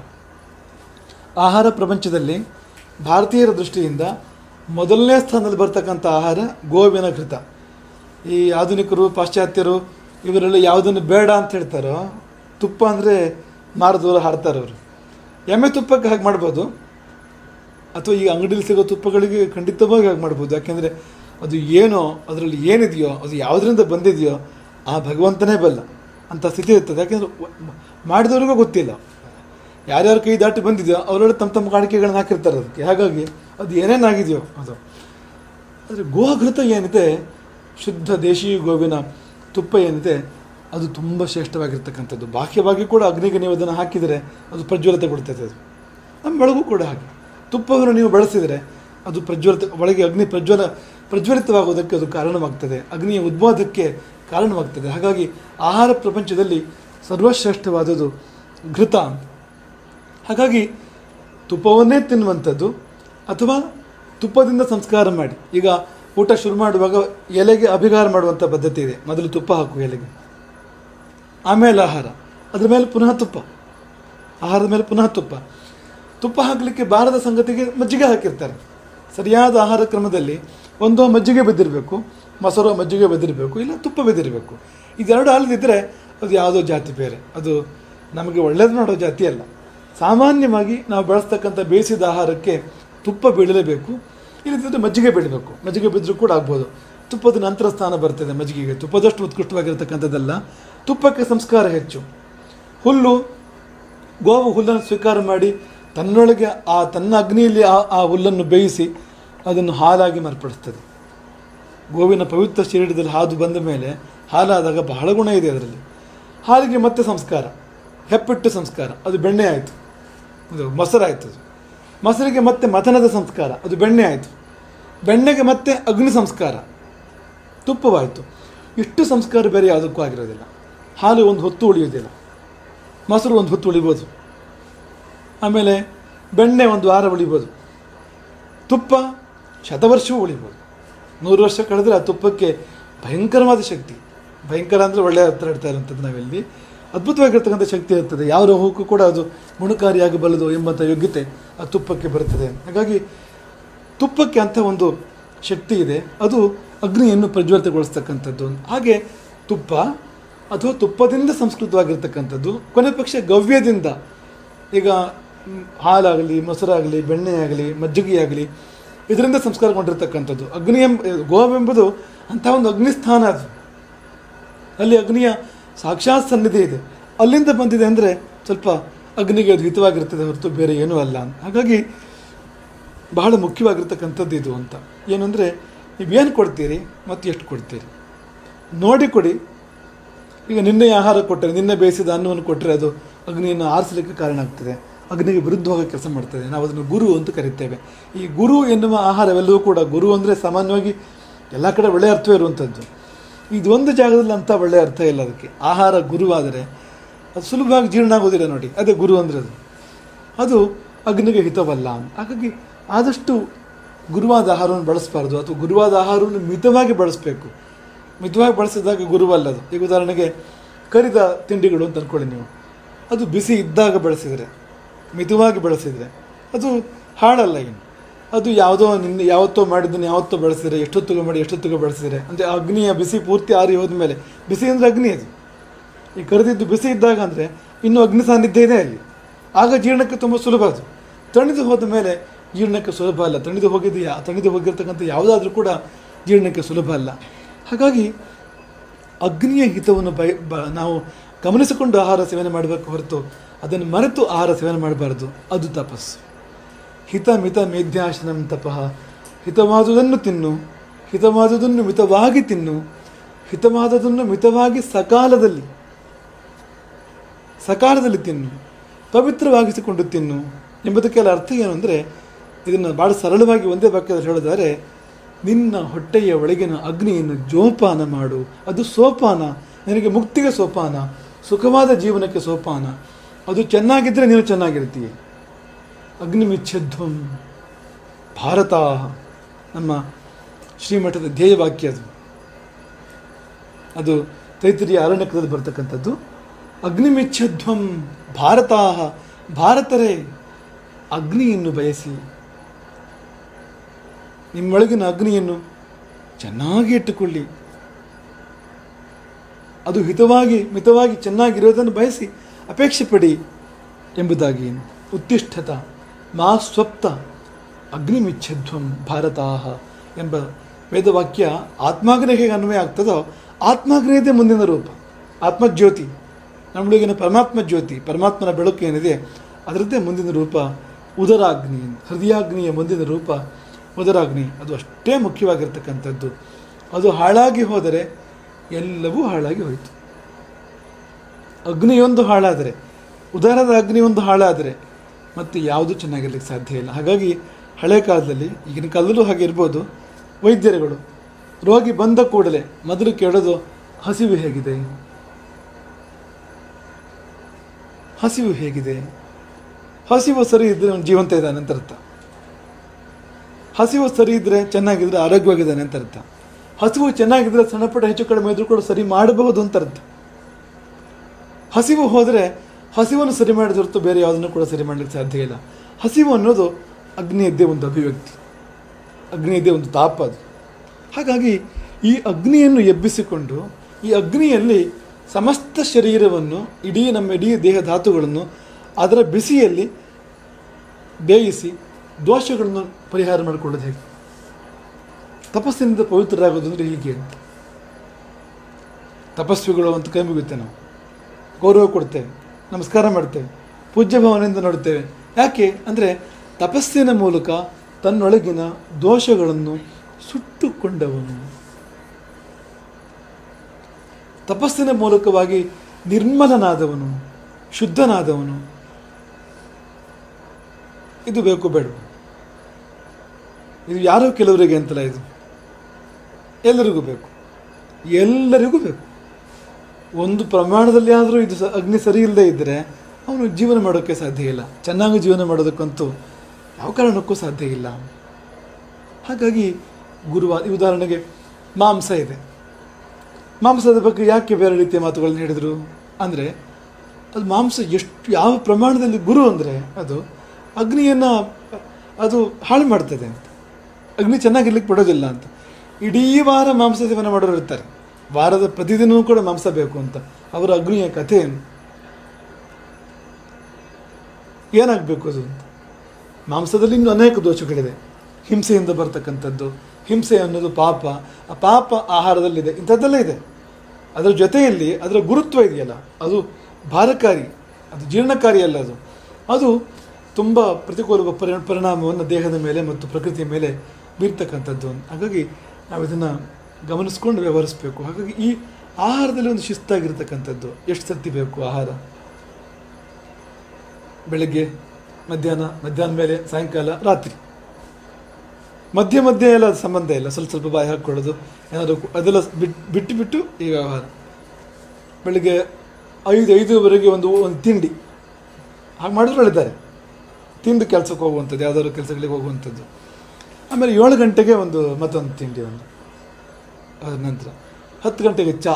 ಆಹಾರ ಪ್ರಪಂಚದಲ್ಲಿ ಭಾರತೀಯರ ದೃಷ್ಟಿಯಿಂದ ಮೊದಲನೇ ಸ್ಥಾನದಲ್ಲಿ ಬರ್ತಕ್ಕಂಥ ಆಹಾರ ಗೋವಿನ ಘೃತ ಈ ಆಧುನಿಕರು ಪಾಶ್ಚಾತ್ಯರು ಇವರೆಲ್ಲ ಯಾವುದನ್ನು ಬೇಡ ಅಂತ ಹೇಳ್ತಾರೋ ತುಪ್ಪ ಅಂದರೆ ಮಾರು ದೂರ ಹಾಡ್ತಾರೆ ಅವರು ಎಮ್ಮೆ ತುಪ್ಪಕ್ಕೆ ಹಾಗೆ ಮಾಡ್ಬೋದು ಅಥವಾ ಈ ಅಂಗಡಿಯಲ್ಲಿ ಸಿಗೋ ತುಪ್ಪಗಳಿಗೆ ಖಂಡಿತವಾಗಿ ಹಾಗೆ ಮಾಡ್ಬೋದು ಯಾಕೆಂದರೆ ಅದು ಏನೋ ಅದರಲ್ಲಿ ಏನಿದೆಯೋ ಅದು ಯಾವುದರಿಂದ ಬಂದಿದೆಯೋ ಆ ಭಗವಂತನೇ ಬಲ್ಲ ಅಂತ ಸ್ಥಿತಿ ಇರ್ತದೆ ಯಾಕೆಂದರೆ ಮಾಡಿದವ್ರಿಗೂ ಗೊತ್ತಿಲ್ಲ ಯಾರ್ಯಾರ ಕೈ ದಾಟಿ ಬಂದಿದೆಯೋ ಅವರೆಲ್ಲ ತಮ್ಮ ತಮ್ಮ ಕಾಣಿಕೆಗಳನ್ನ ಹಾಕಿರ್ತಾರೆ ಅದಕ್ಕೆ ಹಾಗಾಗಿ ಅದು ಏನೇನಾಗಿದೆಯೋ ಅದು ಆದರೆ ಗೋಘೃತ ಏನಿದೆ ಶುದ್ಧ ದೇಶೀಯ ಗೋವಿನ ತುಪ್ಪ ಏನಿದೆ ಅದು ತುಂಬ ಶ್ರೇಷ್ಠವಾಗಿರ್ತಕ್ಕಂಥದ್ದು ಬಾಹ್ಯವಾಗಿ ಕೂಡ ಅಗ್ನಿಗೆ ನೀವು ಅದನ್ನು ಹಾಕಿದರೆ ಅದು ಪ್ರಜ್ವಲತೆ ಕೊಡ್ತೈತೆ ಅದು ನಮ್ಮ ಒಳಗೂ ಕೂಡ ಹಾಗೆ ತುಪ್ಪವನ್ನು ನೀವು ಬಳಸಿದರೆ ಅದು ಪ್ರಜ್ವಲಿತ ಒಳಗೆ ಅಗ್ನಿ ಪ್ರಜ್ವಲ ಪ್ರಜ್ವಲಿತವಾಗುವುದಕ್ಕೆ ಅದು ಕಾರಣವಾಗ್ತದೆ ಅಗ್ನಿಯ ಉದ್ಭವಕ್ಕೆ ಕಾರಣವಾಗ್ತದೆ ಹಾಗಾಗಿ ಆಹಾರ ಪ್ರಪಂಚದಲ್ಲಿ ಸರ್ವಶ್ರೇಷ್ಠವಾದದ್ದು ಘೃತ ಅಂತ ಹಾಗಾಗಿ ತುಪ್ಪವನ್ನೇ ತಿನ್ನುವಂಥದ್ದು ಅಥವಾ ತುಪ್ಪದಿಂದ ಸಂಸ್ಕಾರ ಮಾಡಿ ಈಗ ಊಟ ಶುರು ಮಾಡುವಾಗ ಎಲೆಗೆ ಅಭಿಗಾರ ಮಾಡುವಂಥ ಪದ್ಧತಿ ಇದೆ ಮೊದಲು ತುಪ್ಪ ಹಾಕು ಎಲೆಗೆ ಆಮೇಲೆ ಆಹಾರ ಅದ್ರ ಮೇಲೆ ಪುನಃ ತುಪ್ಪ ಆಹಾರದ ಮೇಲೆ ಪುನಃ ತುಪ್ಪ ತುಪ್ಪ ಹಾಕಲಿಕ್ಕೆ ಬಾರದ ಸಂಗತಿಗೆ ಮಜ್ಜಿಗೆ ಹಾಕಿರ್ತಾರೆ ಸರಿಯಾದ ಆಹಾರ ಕ್ರಮದಲ್ಲಿ ಒಂದು ಮಜ್ಜಿಗೆ ಬೆದ್ದಿರಬೇಕು ಮೊಸರು ಮಜ್ಜಿಗೆ ಬೆದ್ದಿರಬೇಕು ಇಲ್ಲ ತುಪ್ಪ ಬೆದ್ದಿರಬೇಕು ಇದೆರಡು ಅಲ್ಲದಿದ್ದರೆ ಅದು ಯಾವುದೋ ಜಾತಿ ಬೇರೆ ಅದು ನಮಗೆ ಒಳ್ಳೇದು ಮಾಡೋ ಜಾತಿ ಅಲ್ಲ ಸಾಮಾನ್ಯವಾಗಿ ನಾವು ಬಳಸ್ತಕ್ಕಂಥ ಬೇಯಿಸಿದ ಆಹಾರಕ್ಕೆ ತುಪ್ಪ ಬೀಳಲೇಬೇಕು ಇಲ್ಲದಿದ್ದರೆ ಮಜ್ಜಿಗೆ ಬೀಳಬೇಕು ಮಜ್ಜಿಗೆ ಬಿದ್ದರೂ ಕೂಡ ಆಗ್ಬೋದು ತುಪ್ಪದ ನಂತರ ಸ್ಥಾನ ಬರ್ತದೆ ಮಜ್ಜಿಗೆಗೆ ತುಪ್ಪದಷ್ಟು ಉತ್ಕೃಷ್ಟವಾಗಿರ್ತಕ್ಕಂಥದ್ದಲ್ಲ ತುಪ್ಪಕ್ಕೆ ಸಂಸ್ಕಾರ ಹೆಚ್ಚು ಹುಲ್ಲು ಗೋವು ಹುಲ್ಲನ್ನು ಸ್ವೀಕಾರ ಮಾಡಿ ತನ್ನೊಳಗೆ ಆ ತನ್ನ ಅಗ್ನಿಯಲ್ಲಿ ಆ ಆ ಹುಲ್ಲನ್ನು ಬೇಯಿಸಿ ಅದನ್ನು ಹಾಲಾಗಿ ಮಾರ್ಪಡಿಸ್ತದೆ ಗೋವಿನ ಪವಿತ್ರ ಶರೀರದಲ್ಲಿ ಹಾದು ಬಂದ ಮೇಲೆ ಹಾಲಾದಾಗ ಬಹಳ ಗುಣ ಇದೆ ಅದರಲ್ಲಿ ಹಾಲಿಗೆ ಮತ್ತೆ ಸಂಸ್ಕಾರ ಹೆಪ್ಪಿಟ್ಟು ಸಂಸ್ಕಾರ ಅದು ಬೆಣ್ಣೆ ಆಯಿತು ಅದು ಮೊಸರಾಯಿತು ಅದು ಮೊಸರಿಗೆ ಮತ್ತೆ ಮಥನದ ಸಂಸ್ಕಾರ ಅದು ಬೆಣ್ಣೆ ಆಯಿತು ಬೆಣ್ಣೆಗೆ ಮತ್ತೆ ಅಗ್ನಿ ಸಂಸ್ಕಾರ ತುಪ್ಪವಾಯಿತು ಇಷ್ಟು ಸಂಸ್ಕಾರ ಬೇರೆ ಯಾವುದಕ್ಕೂ ಆಗಿರೋದಿಲ್ಲ ಹಾಲು ಒಂದು ಹೊತ್ತು ಉಳಿಯೋದಿಲ್ಲ ಮೊಸರು ಒಂದು ಹೊತ್ತು ಉಳಿಬೋದು ಆಮೇಲೆ ಬೆಣ್ಣೆ ಒಂದು ವಾರ ಉಳಿಬೋದು ತುಪ್ಪ ಶತವರ್ಷವೂ ಉಳಿಬೋದು ನೂರು ವರ್ಷ ಕಳೆದ್ರೆ ಆ ತುಪ್ಪಕ್ಕೆ ಭಯಂಕರವಾದ ಶಕ್ತಿ ಭಯಂಕರ ಅಂದರೆ ಒಳ್ಳೆಯ ಅರ್ಥ ಇಡ್ತಾ ಇರುವಂಥದ್ದು ನಾವೆಲ್ಲಿ ಅದ್ಭುತವಾಗಿರ್ತಕ್ಕಂಥ ಶಕ್ತಿ ಇರ್ತದೆ ಯಾವ ರೋಗಕ್ಕೂ ಕೂಡ ಅದು ಗುಣಕಾರಿಯಾಗಬಲ್ಲದು ಎಂಬಂಥ ಯೋಗ್ಯತೆ ಆ ತುಪ್ಪಕ್ಕೆ ಬರ್ತದೆ ಹಾಗಾಗಿ ತುಪ್ಪಕ್ಕೆ ಅಂಥ ಒಂದು ಶಕ್ತಿ ಇದೆ ಅದು ಅಗ್ನಿಯನ್ನು ಪ್ರಜ್ವಲಿತಗೊಳಿಸ್ತಕ್ಕಂಥದ್ದು ಹಾಗೆ ತುಪ್ಪ ಅಥವಾ ತುಪ್ಪದಿಂದ ಸಂಸ್ಕೃತವಾಗಿರ್ತಕ್ಕಂಥದ್ದು ಕೊನೆ ಪಕ್ಷ ಗವ್ಯದಿಂದ ಈಗ ಮ್, ಹಾಲಾಗಲಿ ಮೊಸರಾಗಲಿ ಬೆಣ್ಣೆಯಾಗಲಿ ಮಜ್ಜಿಗೆಯಾಗಲಿ ಇದರಿಂದ ಸಂಸ್ಕಾರಗೊಂಡಿರ್ತಕ್ಕಂಥದ್ದು ಅಗ್ನಿ ಎಂಬ ಗೋವೆಂಬುದು ಅಂಥ ಒಂದು ಅಗ್ನಿಸ್ಥಾನ ಅದು ಅಲ್ಲಿ ಅಗ್ನಿಯ ಸಾಕ್ಷಾತ್ ಸನ್ನಿಧಿ ಇದೆ ಅಲ್ಲಿಂದ ಬಂದಿದೆ ಅಂದರೆ ಸ್ವಲ್ಪ ಅಗ್ನಿಗೆ ಅದು ಹಿತವಾಗಿರ್ತದೆ ಹೊರತು ಬೇರೆ ಏನೂ ಅಲ್ಲ ಹಾಗಾಗಿ ಬಹಳ ಮುಖ್ಯವಾಗಿರ್ತಕ್ಕಂಥದ್ದು ಇದು ಅಂತ ಏನಂದರೆ ನೀವೇನು ಕೊಡ್ತೀರಿ ಮತ್ತು ಎಷ್ಟು ಕೊಡ್ತೀರಿ ನೋಡಿ ಕೊಡಿ ಈಗ ನಿನ್ನೆ ಆಹಾರ ಕೊಟ್ಟರೆ ನಿನ್ನೆ ಬೇಯಿಸಿದ ಅನ್ನವನ್ನು ಕೊಟ್ಟರೆ ಅದು ಅಗ್ನಿಯನ್ನು ಆರಿಸಲಿಕ್ಕೆ ಕಾರಣ ಆಗ್ತದೆ ಅಗ್ನಿಗೆ ವಿರುದ್ಧವಾಗಿ ಕೆಲಸ ಮಾಡ್ತದೆ ನಾವು ಅದನ್ನು ಗುರು ಅಂತ ಕರಿತೇವೆ ಈ ಗುರು ಎನ್ನುವ ಆಹಾರವೆಲ್ಲವೂ ಕೂಡ ಗುರು ಅಂದರೆ ಸಾಮಾನ್ಯವಾಗಿ ಎಲ್ಲ ಕಡೆ ಒಳ್ಳೆಯ ಅರ್ಥವೇ ಇರುವಂಥದ್ದು ಇದು ಒಂದು ಜಾಗದಲ್ಲಿ ಅಂಥ ಒಳ್ಳೆಯ ಅರ್ಥ ಇಲ್ಲ ಅದಕ್ಕೆ ಆಹಾರ ಗುರುವಾದರೆ ಅದು ಸುಲಭವಾಗಿ ಜೀರ್ಣ ಆಗೋದಿಲ್ಲ ನೋಡಿ ಅದೇ ಗುರು ಅಂದರೆ ಅದು ಅದು ಅಗ್ನಿಗೆ ಹಿತವಲ್ಲ ಹಾಗಾಗಿ ಆದಷ್ಟು ಗುರುವಾದ ಆಹಾರವನ್ನು ಬಳಸಬಾರ್ದು ಅಥವಾ ಗುರುವಾದ ಆಹಾರವನ್ನು ಮಿತವಾಗಿ ಬಳಸಬೇಕು ಮಿತವಾಗಿ ಬಳಸಿದಾಗ ಗುರುವಲ್ಲ ಅದು ಈಗ ಉದಾಹರಣೆಗೆ ಕರಿದ ತಿಂಡಿಗಳು ಅಂತ ಅಂದ್ಕೊಳ್ಳಿ ನೀವು ಅದು ಬಿಸಿ ಇದ್ದಾಗ ಬಳಸಿದರೆ ಮಿತವಾಗಿ ಬಳಸಿದರೆ ಅದು ಹಾಳಲ್ಲ ಇನ್ನು ಅದು ಯಾವುದೋ ನಿನ್ನೆ ಯಾವತ್ತೋ ಮಾಡಿದ್ದನ್ನು ಯಾವತ್ತೋ ಬಳಸಿದರೆ ಎಷ್ಟೊತ್ತಿಗೆ ಮಾಡಿ ಎಷ್ಟೊತ್ತಿಗೆ ಬಳಸಿದರೆ ಅಂದರೆ ಅಗ್ನಿಯ ಬಿಸಿ ಪೂರ್ತಿ ಆರಿ ಹೋದ್ಮೇಲೆ ಬಿಸಿ ಅಂದರೆ ಅಗ್ನಿ ಅದು ಈ ಕರೆದಿದ್ದು ಬಿಸಿ ಇದ್ದಾಗ ಅಂದರೆ ಇನ್ನೂ ಅಗ್ನಿ ಸಾನ್ನಿಧ್ಯ ಇದೆ ಅಲ್ಲಿ ಆಗ ಜೀರ್ಣಕ್ಕೆ ತುಂಬ ಸುಲಭ ಅದು ತಣಿದು ಹೋದ ಮೇಲೆ ಜೀರ್ಣಕ್ಕೆ ಸುಲಭ ಅಲ್ಲ ತಣಿದು ಹೋಗಿದೆಯಾ ತಣಿದು ಹೋಗಿರ್ತಕ್ಕಂಥ ಯಾವುದಾದ್ರೂ ಕೂಡ ಜೀರ್ಣಕ್ಕೆ ಸುಲಭ ಅಲ್ಲ ಹಾಗಾಗಿ ಅಗ್ನಿಯ ಹಿತವನ್ನು ಬಯ ಬ ನಾವು ಗಮನಿಸಿಕೊಂಡು ಆಹಾರ ಸೇವನೆ ಮಾಡಬೇಕು ಹೊರತು ಅದನ್ನು ಮರೆತು ಆಹಾರ ಸೇವನೆ ಮಾಡಬಾರ್ದು ಅದು ತಪಸ್ಸು ಹಿತ ಮಿತ ಮೇಧ್ಯಾಶನಂ ತಪಃ ಹಿತವಾದುದನ್ನು ತಿನ್ನು ಹಿತವಾದುದನ್ನು ಮಿತವಾಗಿ ತಿನ್ನು ಹಿತವಾದದನ್ನು ಮಿತವಾಗಿ ಸಕಾಲದಲ್ಲಿ ಸಕಾಲದಲ್ಲಿ ತಿನ್ನು ಪವಿತ್ರವಾಗಿಸಿಕೊಂಡು ತಿನ್ನು ಎಂಬುದಕ್ಕೆಲ್ಲ ಅರ್ಥ ಏನು ಅಂದರೆ ಇದನ್ನು ಭಾಳ ಸರಳವಾಗಿ ಒಂದೇ ವಾಕ್ಯದಲ್ಲಿ ಹೇಳೋದಾದರೆ ನಿನ್ನ ಹೊಟ್ಟೆಯ ಒಳಗಿನ ಅಗ್ನಿಯನ್ನು ಜೋಪಾನ ಮಾಡು ಅದು ಸೋಪಾನ ನಿನಗೆ ಮುಕ್ತಿಗೆ ಸೋಪಾನ ಸುಖವಾದ ಜೀವನಕ್ಕೆ ಸೋಪಾನ ಅದು ಚೆನ್ನಾಗಿದ್ದರೆ ನೀನು ಚೆನ್ನಾಗಿರ್ತೀಯ ಅಗ್ನಿಮಿಚ್ಛಧ್ವಂ ಭಾರತ ನಮ್ಮ ಶ್ರೀಮಠದ ಧ್ಯೇಯವಾಕ್ಯ ಅದು ಅದು ತೈತಿರಿಯ ಅರಣ್ಯಕದಲ್ಲಿ ಬರ್ತಕ್ಕಂಥದ್ದು ಅಗ್ನಿಮಿಚ್ಛಧ್ವಂ ಭಾರತ ಭಾರತರೇ ಅಗ್ನಿಯನ್ನು ಬಯಸಿ ನಿಮ್ಮೊಳಗಿನ ಅಗ್ನಿಯನ್ನು ಚೆನ್ನಾಗಿ ಇಟ್ಟುಕೊಳ್ಳಿ ಅದು ಹಿತವಾಗಿ ಮಿತವಾಗಿ ಚೆನ್ನಾಗಿರೋದನ್ನು ಬಯಸಿ ಅಪೇಕ್ಷೆ ಪಡಿ ಎಂಬುದಾಗಿ ಉತ್ತಿಷ್ಠತ ಮಾ ಸ್ವಪ್ತ ಅಗ್ನಿಮಿಚ್ಛಧ್ವಂ ಭಾರತಾಹ ಎಂಬ ವೇದವಾಕ್ಯ ಆತ್ಮಾಗ್ನಿ ಹೇಗೆ ಅನ್ವಯ ಆಗ್ತದೋ ಆತ್ಮಾಗ್ನಿಯದೇ ಮುಂದಿನ ರೂಪ ಆತ್ಮಜ್ಯೋತಿ ನಮ್ಮೊಳಗಿನ ಪರಮಾತ್ಮ ಜ್ಯೋತಿ ಪರಮಾತ್ಮನ ಬೆಳಕು ಏನಿದೆ ಅದರದ್ದೇ ಮುಂದಿನ ರೂಪ ಉದರಾಗ್ನಿ ಹೃದಯಾಗ್ನಿಯ ಮುಂದಿನ ರೂಪ ಉದರಾಗ್ನಿ ಅದು ಅಷ್ಟೇ ಮುಖ್ಯವಾಗಿರ್ತಕ್ಕಂಥದ್ದು ಅದು ಹಾಳಾಗಿ ಹೋದರೆ ಎಲ್ಲವೂ ಹಾಳಾಗಿ ಹೋಯಿತು ಅಗ್ನಿಯೊಂದು ಹಾಳಾದರೆ ಉದಾರದ ಅಗ್ನಿಯೊಂದು ಹಾಳಾದರೆ ಮತ್ತು ಯಾವುದೂ ಚೆನ್ನಾಗಿರ್ಲಿಕ್ಕೆ ಸಾಧ್ಯ ಇಲ್ಲ ಹಾಗಾಗಿ ಹಳೆ ಕಾಲದಲ್ಲಿ ಈಗಿನ ಕಾಲದಲ್ಲೂ ಹಾಗೆ ಇರ್ಬೋದು ವೈದ್ಯರುಗಳು ರೋಗಿ ಬಂದ ಕೂಡಲೇ ಮೊದಲು ಕೇಳೋದು ಹಸಿವು ಹೇಗಿದೆ ಹಸಿವು ಹೇಗಿದೆ ಹಸಿವು ಸರಿ ಇದ್ದರೆ ಅವನು ಜೀವಂತ ಇದ್ದಾನೆ ಅಂತ ಅರ್ಥ ಹಸಿವು ಸರಿ ಇದ್ದರೆ ಚೆನ್ನಾಗಿದ್ದರೆ ಆರೋಗ್ಯವಾಗಿದ್ದಾನೆ ಅಂತ ಅರ್ಥ ಹಸಿವು ಚೆನ್ನಾಗಿದ್ದರೆ ಸಣ್ಣ ಪುಟ್ಟ ಹೆಚ್ಚು ಕಡಿಮೆ ಇದ್ರೂ ಕೂಡ ಸರಿ ಮಾಡಬಹುದು ಅಂತ ಅರ್ಥ ಹಸಿವು ಹೋದರೆ ಹಸಿವನ್ನು ಸರಿ ಮಾಡಿದ ಹೊರತು ಬೇರೆ ಯಾವುದನ್ನು ಕೂಡ ಸರಿ ಮಾಡಲಿಕ್ಕೆ ಸಾಧ್ಯ ಇಲ್ಲ ಹಸಿವು ಅನ್ನೋದು ಅಗ್ನಿಯದ್ದೇ ಒಂದು ಅಭಿವ್ಯಕ್ತಿ ಅಗ್ನಿಯದ್ದೇ ಒಂದು ತಾಪ ಅದು ಹಾಗಾಗಿ ಈ ಅಗ್ನಿಯನ್ನು ಎಬ್ಬಿಸಿಕೊಂಡು ಈ ಅಗ್ನಿಯಲ್ಲಿ ಸಮಸ್ತ ಶರೀರವನ್ನು ಇಡೀ ನಮ್ಮ ಇಡೀ ದೇಹ ಧಾತುಗಳನ್ನು ಅದರ ಬಿಸಿಯಲ್ಲಿ ಬೇಯಿಸಿ ದೋಷಗಳನ್ನು ಪರಿಹಾರ ಮಾಡಿಕೊಳ್ಳೋದು ಹೇಗೆ ತಪಸ್ಸಿನಿಂದ ಪವಿತ್ರರಾಗೋದು ಅಂದರೆ ಹೀಗೆ ಅಂತ ತಪಸ್ವಿಗಳು ಅಂತ ಕೈ ಮುಗುತ್ತೆ ನಾವು ಗೌರವ ಕೊಡ್ತೇವೆ ನಮಸ್ಕಾರ ಮಾಡ್ತೇವೆ ಪೂಜ್ಯ ಭಾವನೆಯಿಂದ ನೋಡ್ತೇವೆ ಯಾಕೆ ಅಂದರೆ ತಪಸ್ಸಿನ ಮೂಲಕ ತನ್ನೊಳಗಿನ ದೋಷಗಳನ್ನು ಸುಟ್ಟುಕೊಂಡವನು ತಪಸ್ಸಿನ ಮೂಲಕವಾಗಿ ನಿರ್ಮಲನಾದವನು ಶುದ್ಧನಾದವನು ಇದು ಬೇಕು ಬೇಡ ಇದು ಯಾರೋ ಕೆಲವರಿಗೆ ಅಂತಲ್ಲ ಇದು ಎಲ್ಲರಿಗೂ ಬೇಕು ಎಲ್ಲರಿಗೂ ಬೇಕು ಒಂದು ಪ್ರಮಾಣದಲ್ಲಿ ಆದರೂ ಇದು ಸ- ಅಗ್ನಿ ಸರಿ ಇಲ್ಲದೆ ಇದ್ದರೆ ಅವನು ಜೀವನ ಮಾಡೋಕ್ಕೆ ಸಾಧ್ಯ ಇಲ್ಲ ಚೆನ್ನಾಗಿ ಜೀವನ ಮಾಡೋದಕ್ಕಂತೂ ಯಾವ ಕಾರಣಕ್ಕೂ ಸಾಧ್ಯ ಇಲ್ಲ ಹಾಗಾಗಿ ಗುರುವಾದ ಈ ಉದಾಹರಣೆಗೆ ಮಾಂಸ ಇದೆ ಮಾಂಸದ ಬಗ್ಗೆ ಯಾಕೆ ಬೇರೆ ರೀತಿಯ ಮಾತುಗಳನ್ನ ಹೇಳಿದರು ಅಂದರೆ ಅದು ಮಾಂಸ ಎಷ್ಟು ಯಾವ ಪ್ರಮಾಣದಲ್ಲಿ ಗುರು ಅಂದರೆ ಅದು ಅಗ್ನಿಯನ್ನು ಅದು ಹಾಳು ಮಾಡ್ತದೆ ಅಂತ ಅಗ್ನಿ ಚೆನ್ನಾಗಿರ್ಲಿಕ್ಕೆ ಬಿಡೋದಿಲ್ಲ ಅಂತ ಇಡೀ ವಾರ ಮಾಂಸ ಸೇವನೆ ಮಾಡೋರು ಇರ್ತಾರೆ ವಾರದ ಪ್ರತಿದಿನವೂ ಕೂಡ ಮಾಂಸ ಬೇಕು ಅಂತ ಅವರ ಅಗ್ನಿಯ ಕಥೆ ಏನು ಏನಾಗಬೇಕು ಅದು ಅಂತ ಮಾಂಸದಲ್ಲಿ ಇನ್ನೂ ಅನೇಕ ದೋಷಗಳಿದೆ ಹಿಂಸೆಯಿಂದ ಬರ್ತಕ್ಕಂಥದ್ದು ಹಿಂಸೆ ಅನ್ನೋದು ಪಾಪ ಆ ಪಾಪ ಆಹಾರದಲ್ಲಿದೆ ಇಂಥದ್ದೆಲ್ಲ ಇದೆ ಅದರ ಜೊತೆಯಲ್ಲಿ ಅದರ ಗುರುತ್ವ ಇದೆಯಲ್ಲ ಅದು ಭಾರಕಾರಿ ಅದು ಜೀರ್ಣಕಾರಿ ಅಲ್ಲ ಅದು ಅದು ತುಂಬ ಪ್ರತಿಕೂಲ ಪರಿ ಪರಿಣಾಮವನ್ನು ದೇಹದ ಮೇಲೆ ಮತ್ತು ಪ್ರಕೃತಿಯ ಮೇಲೆ ಬೀರ್ತಕ್ಕಂಥದ್ದು ಹಾಗಾಗಿ ನಾವು ಇದನ್ನು ಗಮನಿಸ್ಕೊಂಡು ವ್ಯವಹರಿಸಬೇಕು ಹಾಗಾಗಿ ಈ ಆಹಾರದಲ್ಲಿ ಒಂದು ಶಿಸ್ತಾಗಿರ್ತಕ್ಕಂಥದ್ದು ಎಷ್ಟು ಸರ್ತಿ ಬೇಕು ಆಹಾರ ಬೆಳಗ್ಗೆ ಮಧ್ಯಾಹ್ನ ಮಧ್ಯಾಹ್ನ ಮೇಲೆ ಸಾಯಂಕಾಲ ರಾತ್ರಿ ಮಧ್ಯೆ ಮಧ್ಯೆ ಎಲ್ಲ ಅದು ಸಂಬಂಧ ಇಲ್ಲ ಸ್ವಲ್ಪ ಸ್ವಲ್ಪ ಬಾಯಿ ಹಾಕ್ಕೊಳ್ಳೋದು ಏನಾದರೂ ಕು- ಅದೆಲ್ಲ ಬಿಟ್ಟು ಬಿಟ್ಟು ಬಿಟ್ಟು ಈ ವ್ಯವಹಾರ ಬೆಳಿಗ್ಗೆ ಐದು ಐದುವರೆಗೆ ಒಂದು ಒಂದು ತಿಂಡಿ ಹಾಗೆ ಮಾಡಿದ್ರು ಹೇಳಿದ್ದಾರೆ ತಿಂದು ಕೆಲಸಕ್ಕೆ ಹೋಗುವಂಥದ್ದು ಯಾವುದಾದ್ರು ಕೆಲಸಗಳಿಗೆ ಹೋಗುವಂಥದ್ದು ಆಮೇಲೆ ಏಳು ಗಂಟೆಗೆ ಒಂದು ಮತ್ತೊಂದು ತಿಂಡಿ ಒಂದು ಅದ ನಂತರ ಹತ್ತು ಗಂಟೆಗೆ ಚಾ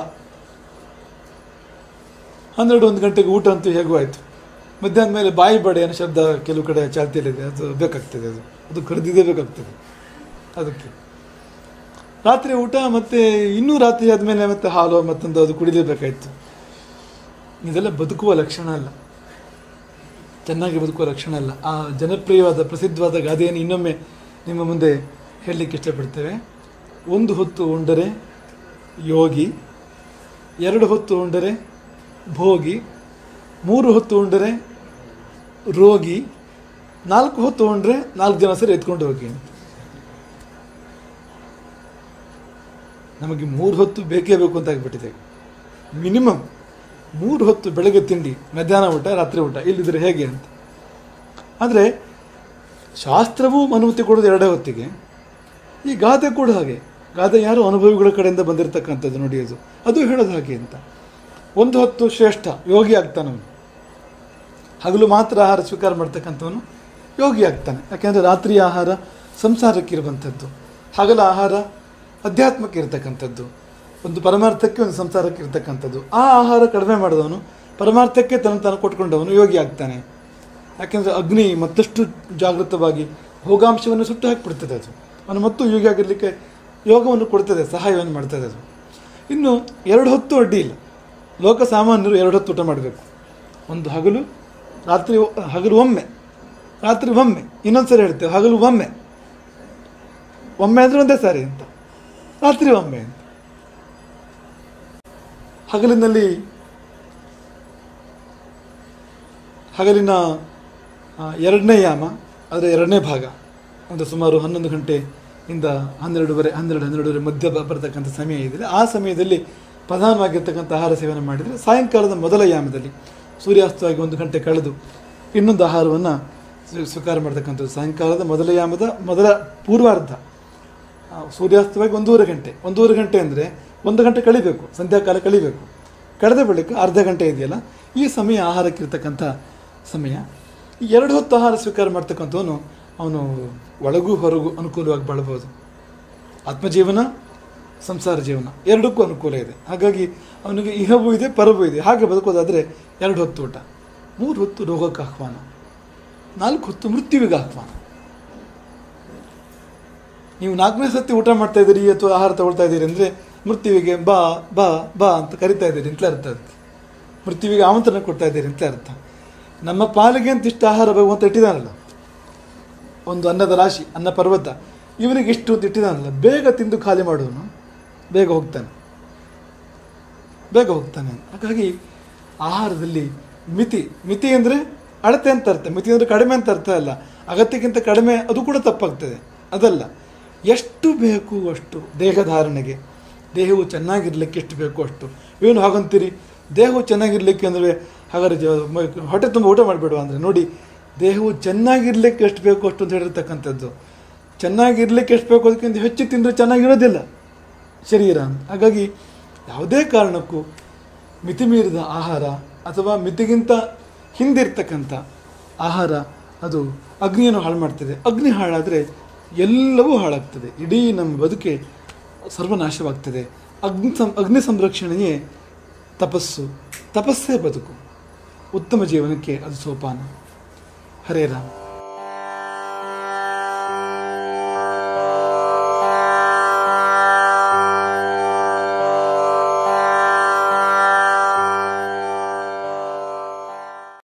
ಹನ್ನೆರಡು ಒಂದು ಗಂಟೆಗೆ ಊಟ ಅಂತೂ ಹೇಗೂ ಆಯಿತು ಮಧ್ಯಾಹ್ನ ಮೇಲೆ ಬಾಯಿ ಬಡೆ ಅನ್ನೋ ಶಬ್ದ ಕೆಲವು ಕಡೆ ಚಾಲ್ತಿಯಲ್ಲಿದೆ ಅದು ಬೇಕಾಗ್ತದೆ ಅದು ಅದು ಕರೆದಿದ್ದೇ ಬೇಕಾಗ್ತದೆ ಅದಕ್ಕೆ ರಾತ್ರಿ ಊಟ ಮತ್ತು ಇನ್ನೂ ರಾತ್ರಿ ಆದಮೇಲೆ ಮತ್ತೆ ಹಾಲು ಮತ್ತೊಂದು ಅದು ಕುಡಿಲೇಬೇಕಾಯ್ತು ಇದೆಲ್ಲ ಬದುಕುವ ಲಕ್ಷಣ ಅಲ್ಲ ಚೆನ್ನಾಗಿ ಬದುಕುವ ಲಕ್ಷಣ ಅಲ್ಲ ಆ ಜನಪ್ರಿಯವಾದ ಪ್ರಸಿದ್ಧವಾದ ಗಾದೆಯನ್ನು ಇನ್ನೊಮ್ಮೆ ನಿಮ್ಮ ಮುಂದೆ ಹೇಳಲಿಕ್ಕೆ ಇಷ್ಟಪಡ್ತೇವೆ ಒಂದು ಹೊತ್ತು ಉಂಡರೆ ಯೋಗಿ ಎರಡು ಹೊತ್ತು ಉಂಡರೆ ಭೋಗಿ ಮೂರು ಹೊತ್ತು ಉಂಡರೆ ರೋಗಿ ನಾಲ್ಕು ಹೊತ್ತು ಉಂಡ್ರೆ ನಾಲ್ಕು ಜನ ಸರಿ ಎತ್ಕೊಂಡು ಹೋಗಿ ಅಂತ ನಮಗೆ ಮೂರು ಹೊತ್ತು ಬೇಕೇ ಬೇಕು ಅಂತ ಆಗಿಬಿಟ್ಟಿದೆ ಮಿನಿಮಮ್ ಮೂರು ಹೊತ್ತು ಬೆಳಗ್ಗೆ ತಿಂಡಿ ಮಧ್ಯಾಹ್ನ ಊಟ ರಾತ್ರಿ ಊಟ ಇಲ್ಲಿದ್ರೆ ಹೇಗೆ ಅಂತ ಆದರೆ ಶಾಸ್ತ್ರವೂ ಅನುಮತಿ ಕೊಡೋದು ಎರಡೇ ಹೊತ್ತಿಗೆ ಈ ಗಾದೆ ಕೂಡ ಹಾಗೆ ಗಾದೆ ಯಾರು ಅನುಭವಿಗಳ ಕಡೆಯಿಂದ ಬಂದಿರತಕ್ಕಂಥದ್ದು ನೋಡಿ ಅದು ಅದು ಹೇಳೋದು ಹಾಗೆ ಅಂತ ಒಂದು ಹೊತ್ತು ಶ್ರೇಷ್ಠ ಯೋಗಿ ಆಗ್ತಾನವನು ಹಗಲು ಮಾತ್ರ ಆಹಾರ ಸ್ವೀಕಾರ ಮಾಡ್ತಕ್ಕಂಥವನು ಯೋಗಿ ಆಗ್ತಾನೆ ಯಾಕೆಂದರೆ ರಾತ್ರಿ ಆಹಾರ ಸಂಸಾರಕ್ಕೆ ಇರುವಂಥದ್ದು ಹಗಲ ಆಹಾರ ಅಧ್ಯಾತ್ಮಕ್ಕೆ ಇರತಕ್ಕಂಥದ್ದು ಒಂದು ಪರಮಾರ್ಥಕ್ಕೆ ಒಂದು ಸಂಸಾರಕ್ಕೆ ಇರತಕ್ಕಂಥದ್ದು ಆ ಆಹಾರ ಕಡಿಮೆ ಮಾಡಿದವನು ಪರಮಾರ್ಥಕ್ಕೆ ತನ್ನ ತಾನು ಕೊಟ್ಕೊಂಡವನು ಯೋಗಿ ಆಗ್ತಾನೆ ಯಾಕೆಂದರೆ ಅಗ್ನಿ ಮತ್ತಷ್ಟು ಜಾಗೃತವಾಗಿ ಭೋಗಾಂಶವನ್ನು ಸುಟ್ಟು ಹಾಕಿಬಿಡ್ತದೆ ಅದು ಅವನು ಮತ್ತು ಯೋಗಿ ಆಗಿರಲಿಕ್ಕೆ ಯೋಗವನ್ನು ಕೊಡ್ತದೆ ಸಹಾಯವನ್ನು ಮಾಡ್ತದೆ ಅದು ಇನ್ನು ಎರಡು ಹೊತ್ತು ಅಡ್ಡಿ ಇಲ್ಲ ಲೋಕ ಸಾಮಾನ್ಯರು ಎರಡು ಹೊತ್ತು ಊಟ ಮಾಡಬೇಕು ಒಂದು ಹಗಲು ರಾತ್ರಿ ಹಗಲು ಒಮ್ಮೆ ರಾತ್ರಿ ಒಮ್ಮೆ ಇನ್ನೊಂದು ಸರಿ ಹೇಳ್ತೇವೆ ಹಗಲು ಒಮ್ಮೆ ಒಮ್ಮೆ ಅಂದರೆ ಒಂದೇ ಸಾರಿ ಅಂತ ರಾತ್ರಿ ಒಮ್ಮೆ ಅಂತ ಹಗಲಿನಲ್ಲಿ ಹಗಲಿನ ಆ, ಎರಡನೇ ಯಾಮ ಅದರ ಎರಡನೇ ಭಾಗ ಒಂದು ಸುಮಾರು ಹನ್ನೊಂದು ಗಂಟೆಯಿಂದ ಹನ್ನೆರಡುವರೆ ಹನ್ನೆರಡು ಹನ್ನೆರಡುವರೆ ಮಧ್ಯ ಬ- ಬರ್ತಕ್ಕಂಥ ಸಮಯ ಇದೆ ಆ ಸಮಯದಲ್ಲಿ ಪ್ರಧಾನವಾಗಿರ್ತಕ್ಕಂಥ ಆಹಾರ ಸೇವನೆ ಮಾಡಿದರೆ ಸಾಯಂಕಾಲದ ಮೊದಲ ಯಾಮದಲ್ಲಿ ಸೂರ್ಯಾಸ್ತವಾಗಿ ಒಂದು ಗಂಟೆ ಕಳೆದು ಇನ್ನೊಂದು ಆಹಾರವನ್ನು ಸ್ವೀಕಾರ ಮಾಡ್ತಕ್ಕಂಥದ್ದು ಸಾಯಂಕಾಲದ ಮೊದಲ ಯಾಮದ ಮೊದಲ ಪೂರ್ವಾರ್ಧ ಆ, ಸೂರ್ಯಾಸ್ತವಾಗಿ ಒಂದೂವರೆ ಗಂಟೆ ಒಂದೂವರೆ ಗಂಟೆ ಅಂದರೆ ಒಂದು ಗಂಟೆ ಕಳಿಬೇಕು ಸಂಧ್ಯಾಕಾಲ ಕಳಿಬೇಕು ಕಳೆದ ಬಳಿಕ ಅರ್ಧ ಗಂಟೆ ಇದೆಯಲ್ಲ ಈ ಸಮಯ ಆಹಾರಕ್ಕಿರ್ತಕ್ಕಂಥ ಸಮಯ ಈ ಎರಡು ಹೊತ್ತು ಆಹಾರ ಸ್ವೀಕಾರ ಮಾಡ್ತಕ್ಕಂಥವನು ಅವನು ಒಳಗೂ ಹೊರಗೂ ಅನುಕೂಲವಾಗಿ ಬಾಳ್ಬೋದು ಆತ್ಮಜೀವನ ಸಂಸಾರ ಜೀವನ ಎರಡಕ್ಕೂ ಅನುಕೂಲ ಇದೆ ಹಾಗಾಗಿ ಅವನಿಗೆ ಇಹವೂ ಇದೆ ಪರವೂ ಇದೆ ಹಾಗೆ ಬದುಕೋದಾದರೆ ಎರಡು ಹೊತ್ತು ಊಟ ಮೂರು ಹೊತ್ತು ರೋಗಕ್ಕೆ ಆಹ್ವಾನ ನಾಲ್ಕು ಹೊತ್ತು ಮೃತ್ಯುವಿಗೆ ಆಹ್ವಾನ ನೀವು ನಾಲ್ಕನೇ ಸತಿ ಊಟ ಮಾಡ್ತಾ ಇದ್ದೀರಿ ಅಥವಾ ಆಹಾರ ತಗೊಳ್ತಾ ಇದ್ದೀರಿ ಅಂದರೆ ಮೃತ್ಯುವಿಗೆ ಬಾ ಬಾ ಬಾ ಅಂತ ಕರಿತಾ ಇದ್ದೀರಿ ಅಂತಲೇ ಅರ್ಥ ಅದಕ್ಕೆ ಮೃತ್ಯುವಿಗೆ ಆಮಂತ್ರಣ ಕೊಡ್ತಾ ಇದ್ದೀರಿ ಅಂತಲೇ ಅರ್ಥ ನಮ್ಮ ಪಾಲಿಗೆ ಅಂತ ಇಷ್ಟು ಆಹಾರ ಭಗವಂತ ಇಟ್ಟಿದ್ದಾನಲ್ಲ ಒಂದು ಅನ್ನದ ರಾಶಿ ಅನ್ನ ಪರ್ವತ ಇವನಿಗೆ ಇಷ್ಟು ಅಂತ ಇಟ್ಟಿದ್ದಾನಲ್ಲ ಬೇಗ ತಿಂದು ಖಾಲಿ ಮಾಡೋನು ಬೇಗ ಹೋಗ್ತಾನೆ ಬೇಗ ಹೋಗ್ತಾನೆ ಹಾಗಾಗಿ ಆಹಾರದಲ್ಲಿ ಮಿತಿ ಮಿತಿ ಅಂದರೆ ಅಳತೆ ಅಂತ ಅರ್ಥ ಮಿತಿ ಅಂದರೆ ಕಡಿಮೆ ಅಂತ ಅರ್ಥ ಅಲ್ಲ ಅಗತ್ಯಕ್ಕಿಂತ ಕಡಿಮೆ ಅದು ಕೂಡ ತಪ್ಪಾಗ್ತದೆ ಅದಲ್ಲ ಎಷ್ಟು ಬೇಕು ಅಷ್ಟು ದೇಹಧಾರಣೆಗೆ ದೇಹವು ಚೆನ್ನಾಗಿರ್ಲಿಕ್ಕೆ ಎಷ್ಟು ಬೇಕು ಅಷ್ಟು ಏನು ಹಾಗಂತೀರಿ ದೇಹವು ಚೆನ್ನಾಗಿರ್ಲಿಕ್ಕೆ ಅಂದರೆ ಹಾಗಾದ್ರೆ ಜ- ಮ- ಹೊಟ್ಟೆ ತುಂಬ ಊಟ ಮಾಡಿಬಿಡುವ ಅಂದರೆ ನೋಡಿ ದೇಹವು ಚೆನ್ನಾಗಿರ್ಲಿಕ್ಕೆ ಎಷ್ಟು ಬೇಕು ಅಷ್ಟು ಅಂತ ಹೇಳಿರ್ತಕ್ಕಂಥದ್ದು ಚೆನ್ನಾಗಿರ್ಲಿಕ್ಕೆ ಎಷ್ಟು ಬೇಕು ಅದಕ್ಕಿಂತ ಹೆಚ್ಚು ತಿಂದರೆ ಚೆನ್ನಾಗಿರೋದಿಲ್ಲ ಶರೀರ ಅಂತ ಹಾಗಾಗಿ ಯಾವುದೇ ಕಾರಣಕ್ಕೂ ಮಿತಿಮೀರಿದ ಆಹಾರ ಅಥವಾ ಮಿತಿಗಿಂತ ಹಿಂದಿರ್ತಕ್ಕಂಥ ಆಹಾರ ಅದು ಅಗ್ನಿಯನ್ನು ಹಾಳು ಮಾಡ್ತದೆ ಅಗ್ನಿ ಹಾಳಾದರೆ ಎಲ್ಲವೂ ಹಾಳಾಗ್ತದೆ ಇಡೀ ನಮ್ಮ ಬದುಕೆ ಸರ್ವನಾಶವಾಗ್ತದೆ ಅಗ್ನಿ ಸಂ ಅಗ್ನಿ ಸಂರಕ್ಷಣೆಯೇ ತಪಸ್ಸು ತಪಸ್ಸೇ ಬದುಕು ಉತ್ತಮ ಜೀವನಕ್ಕೆ ಅದು ಸೋಪಾನ ಹರೇ ರಾಮ್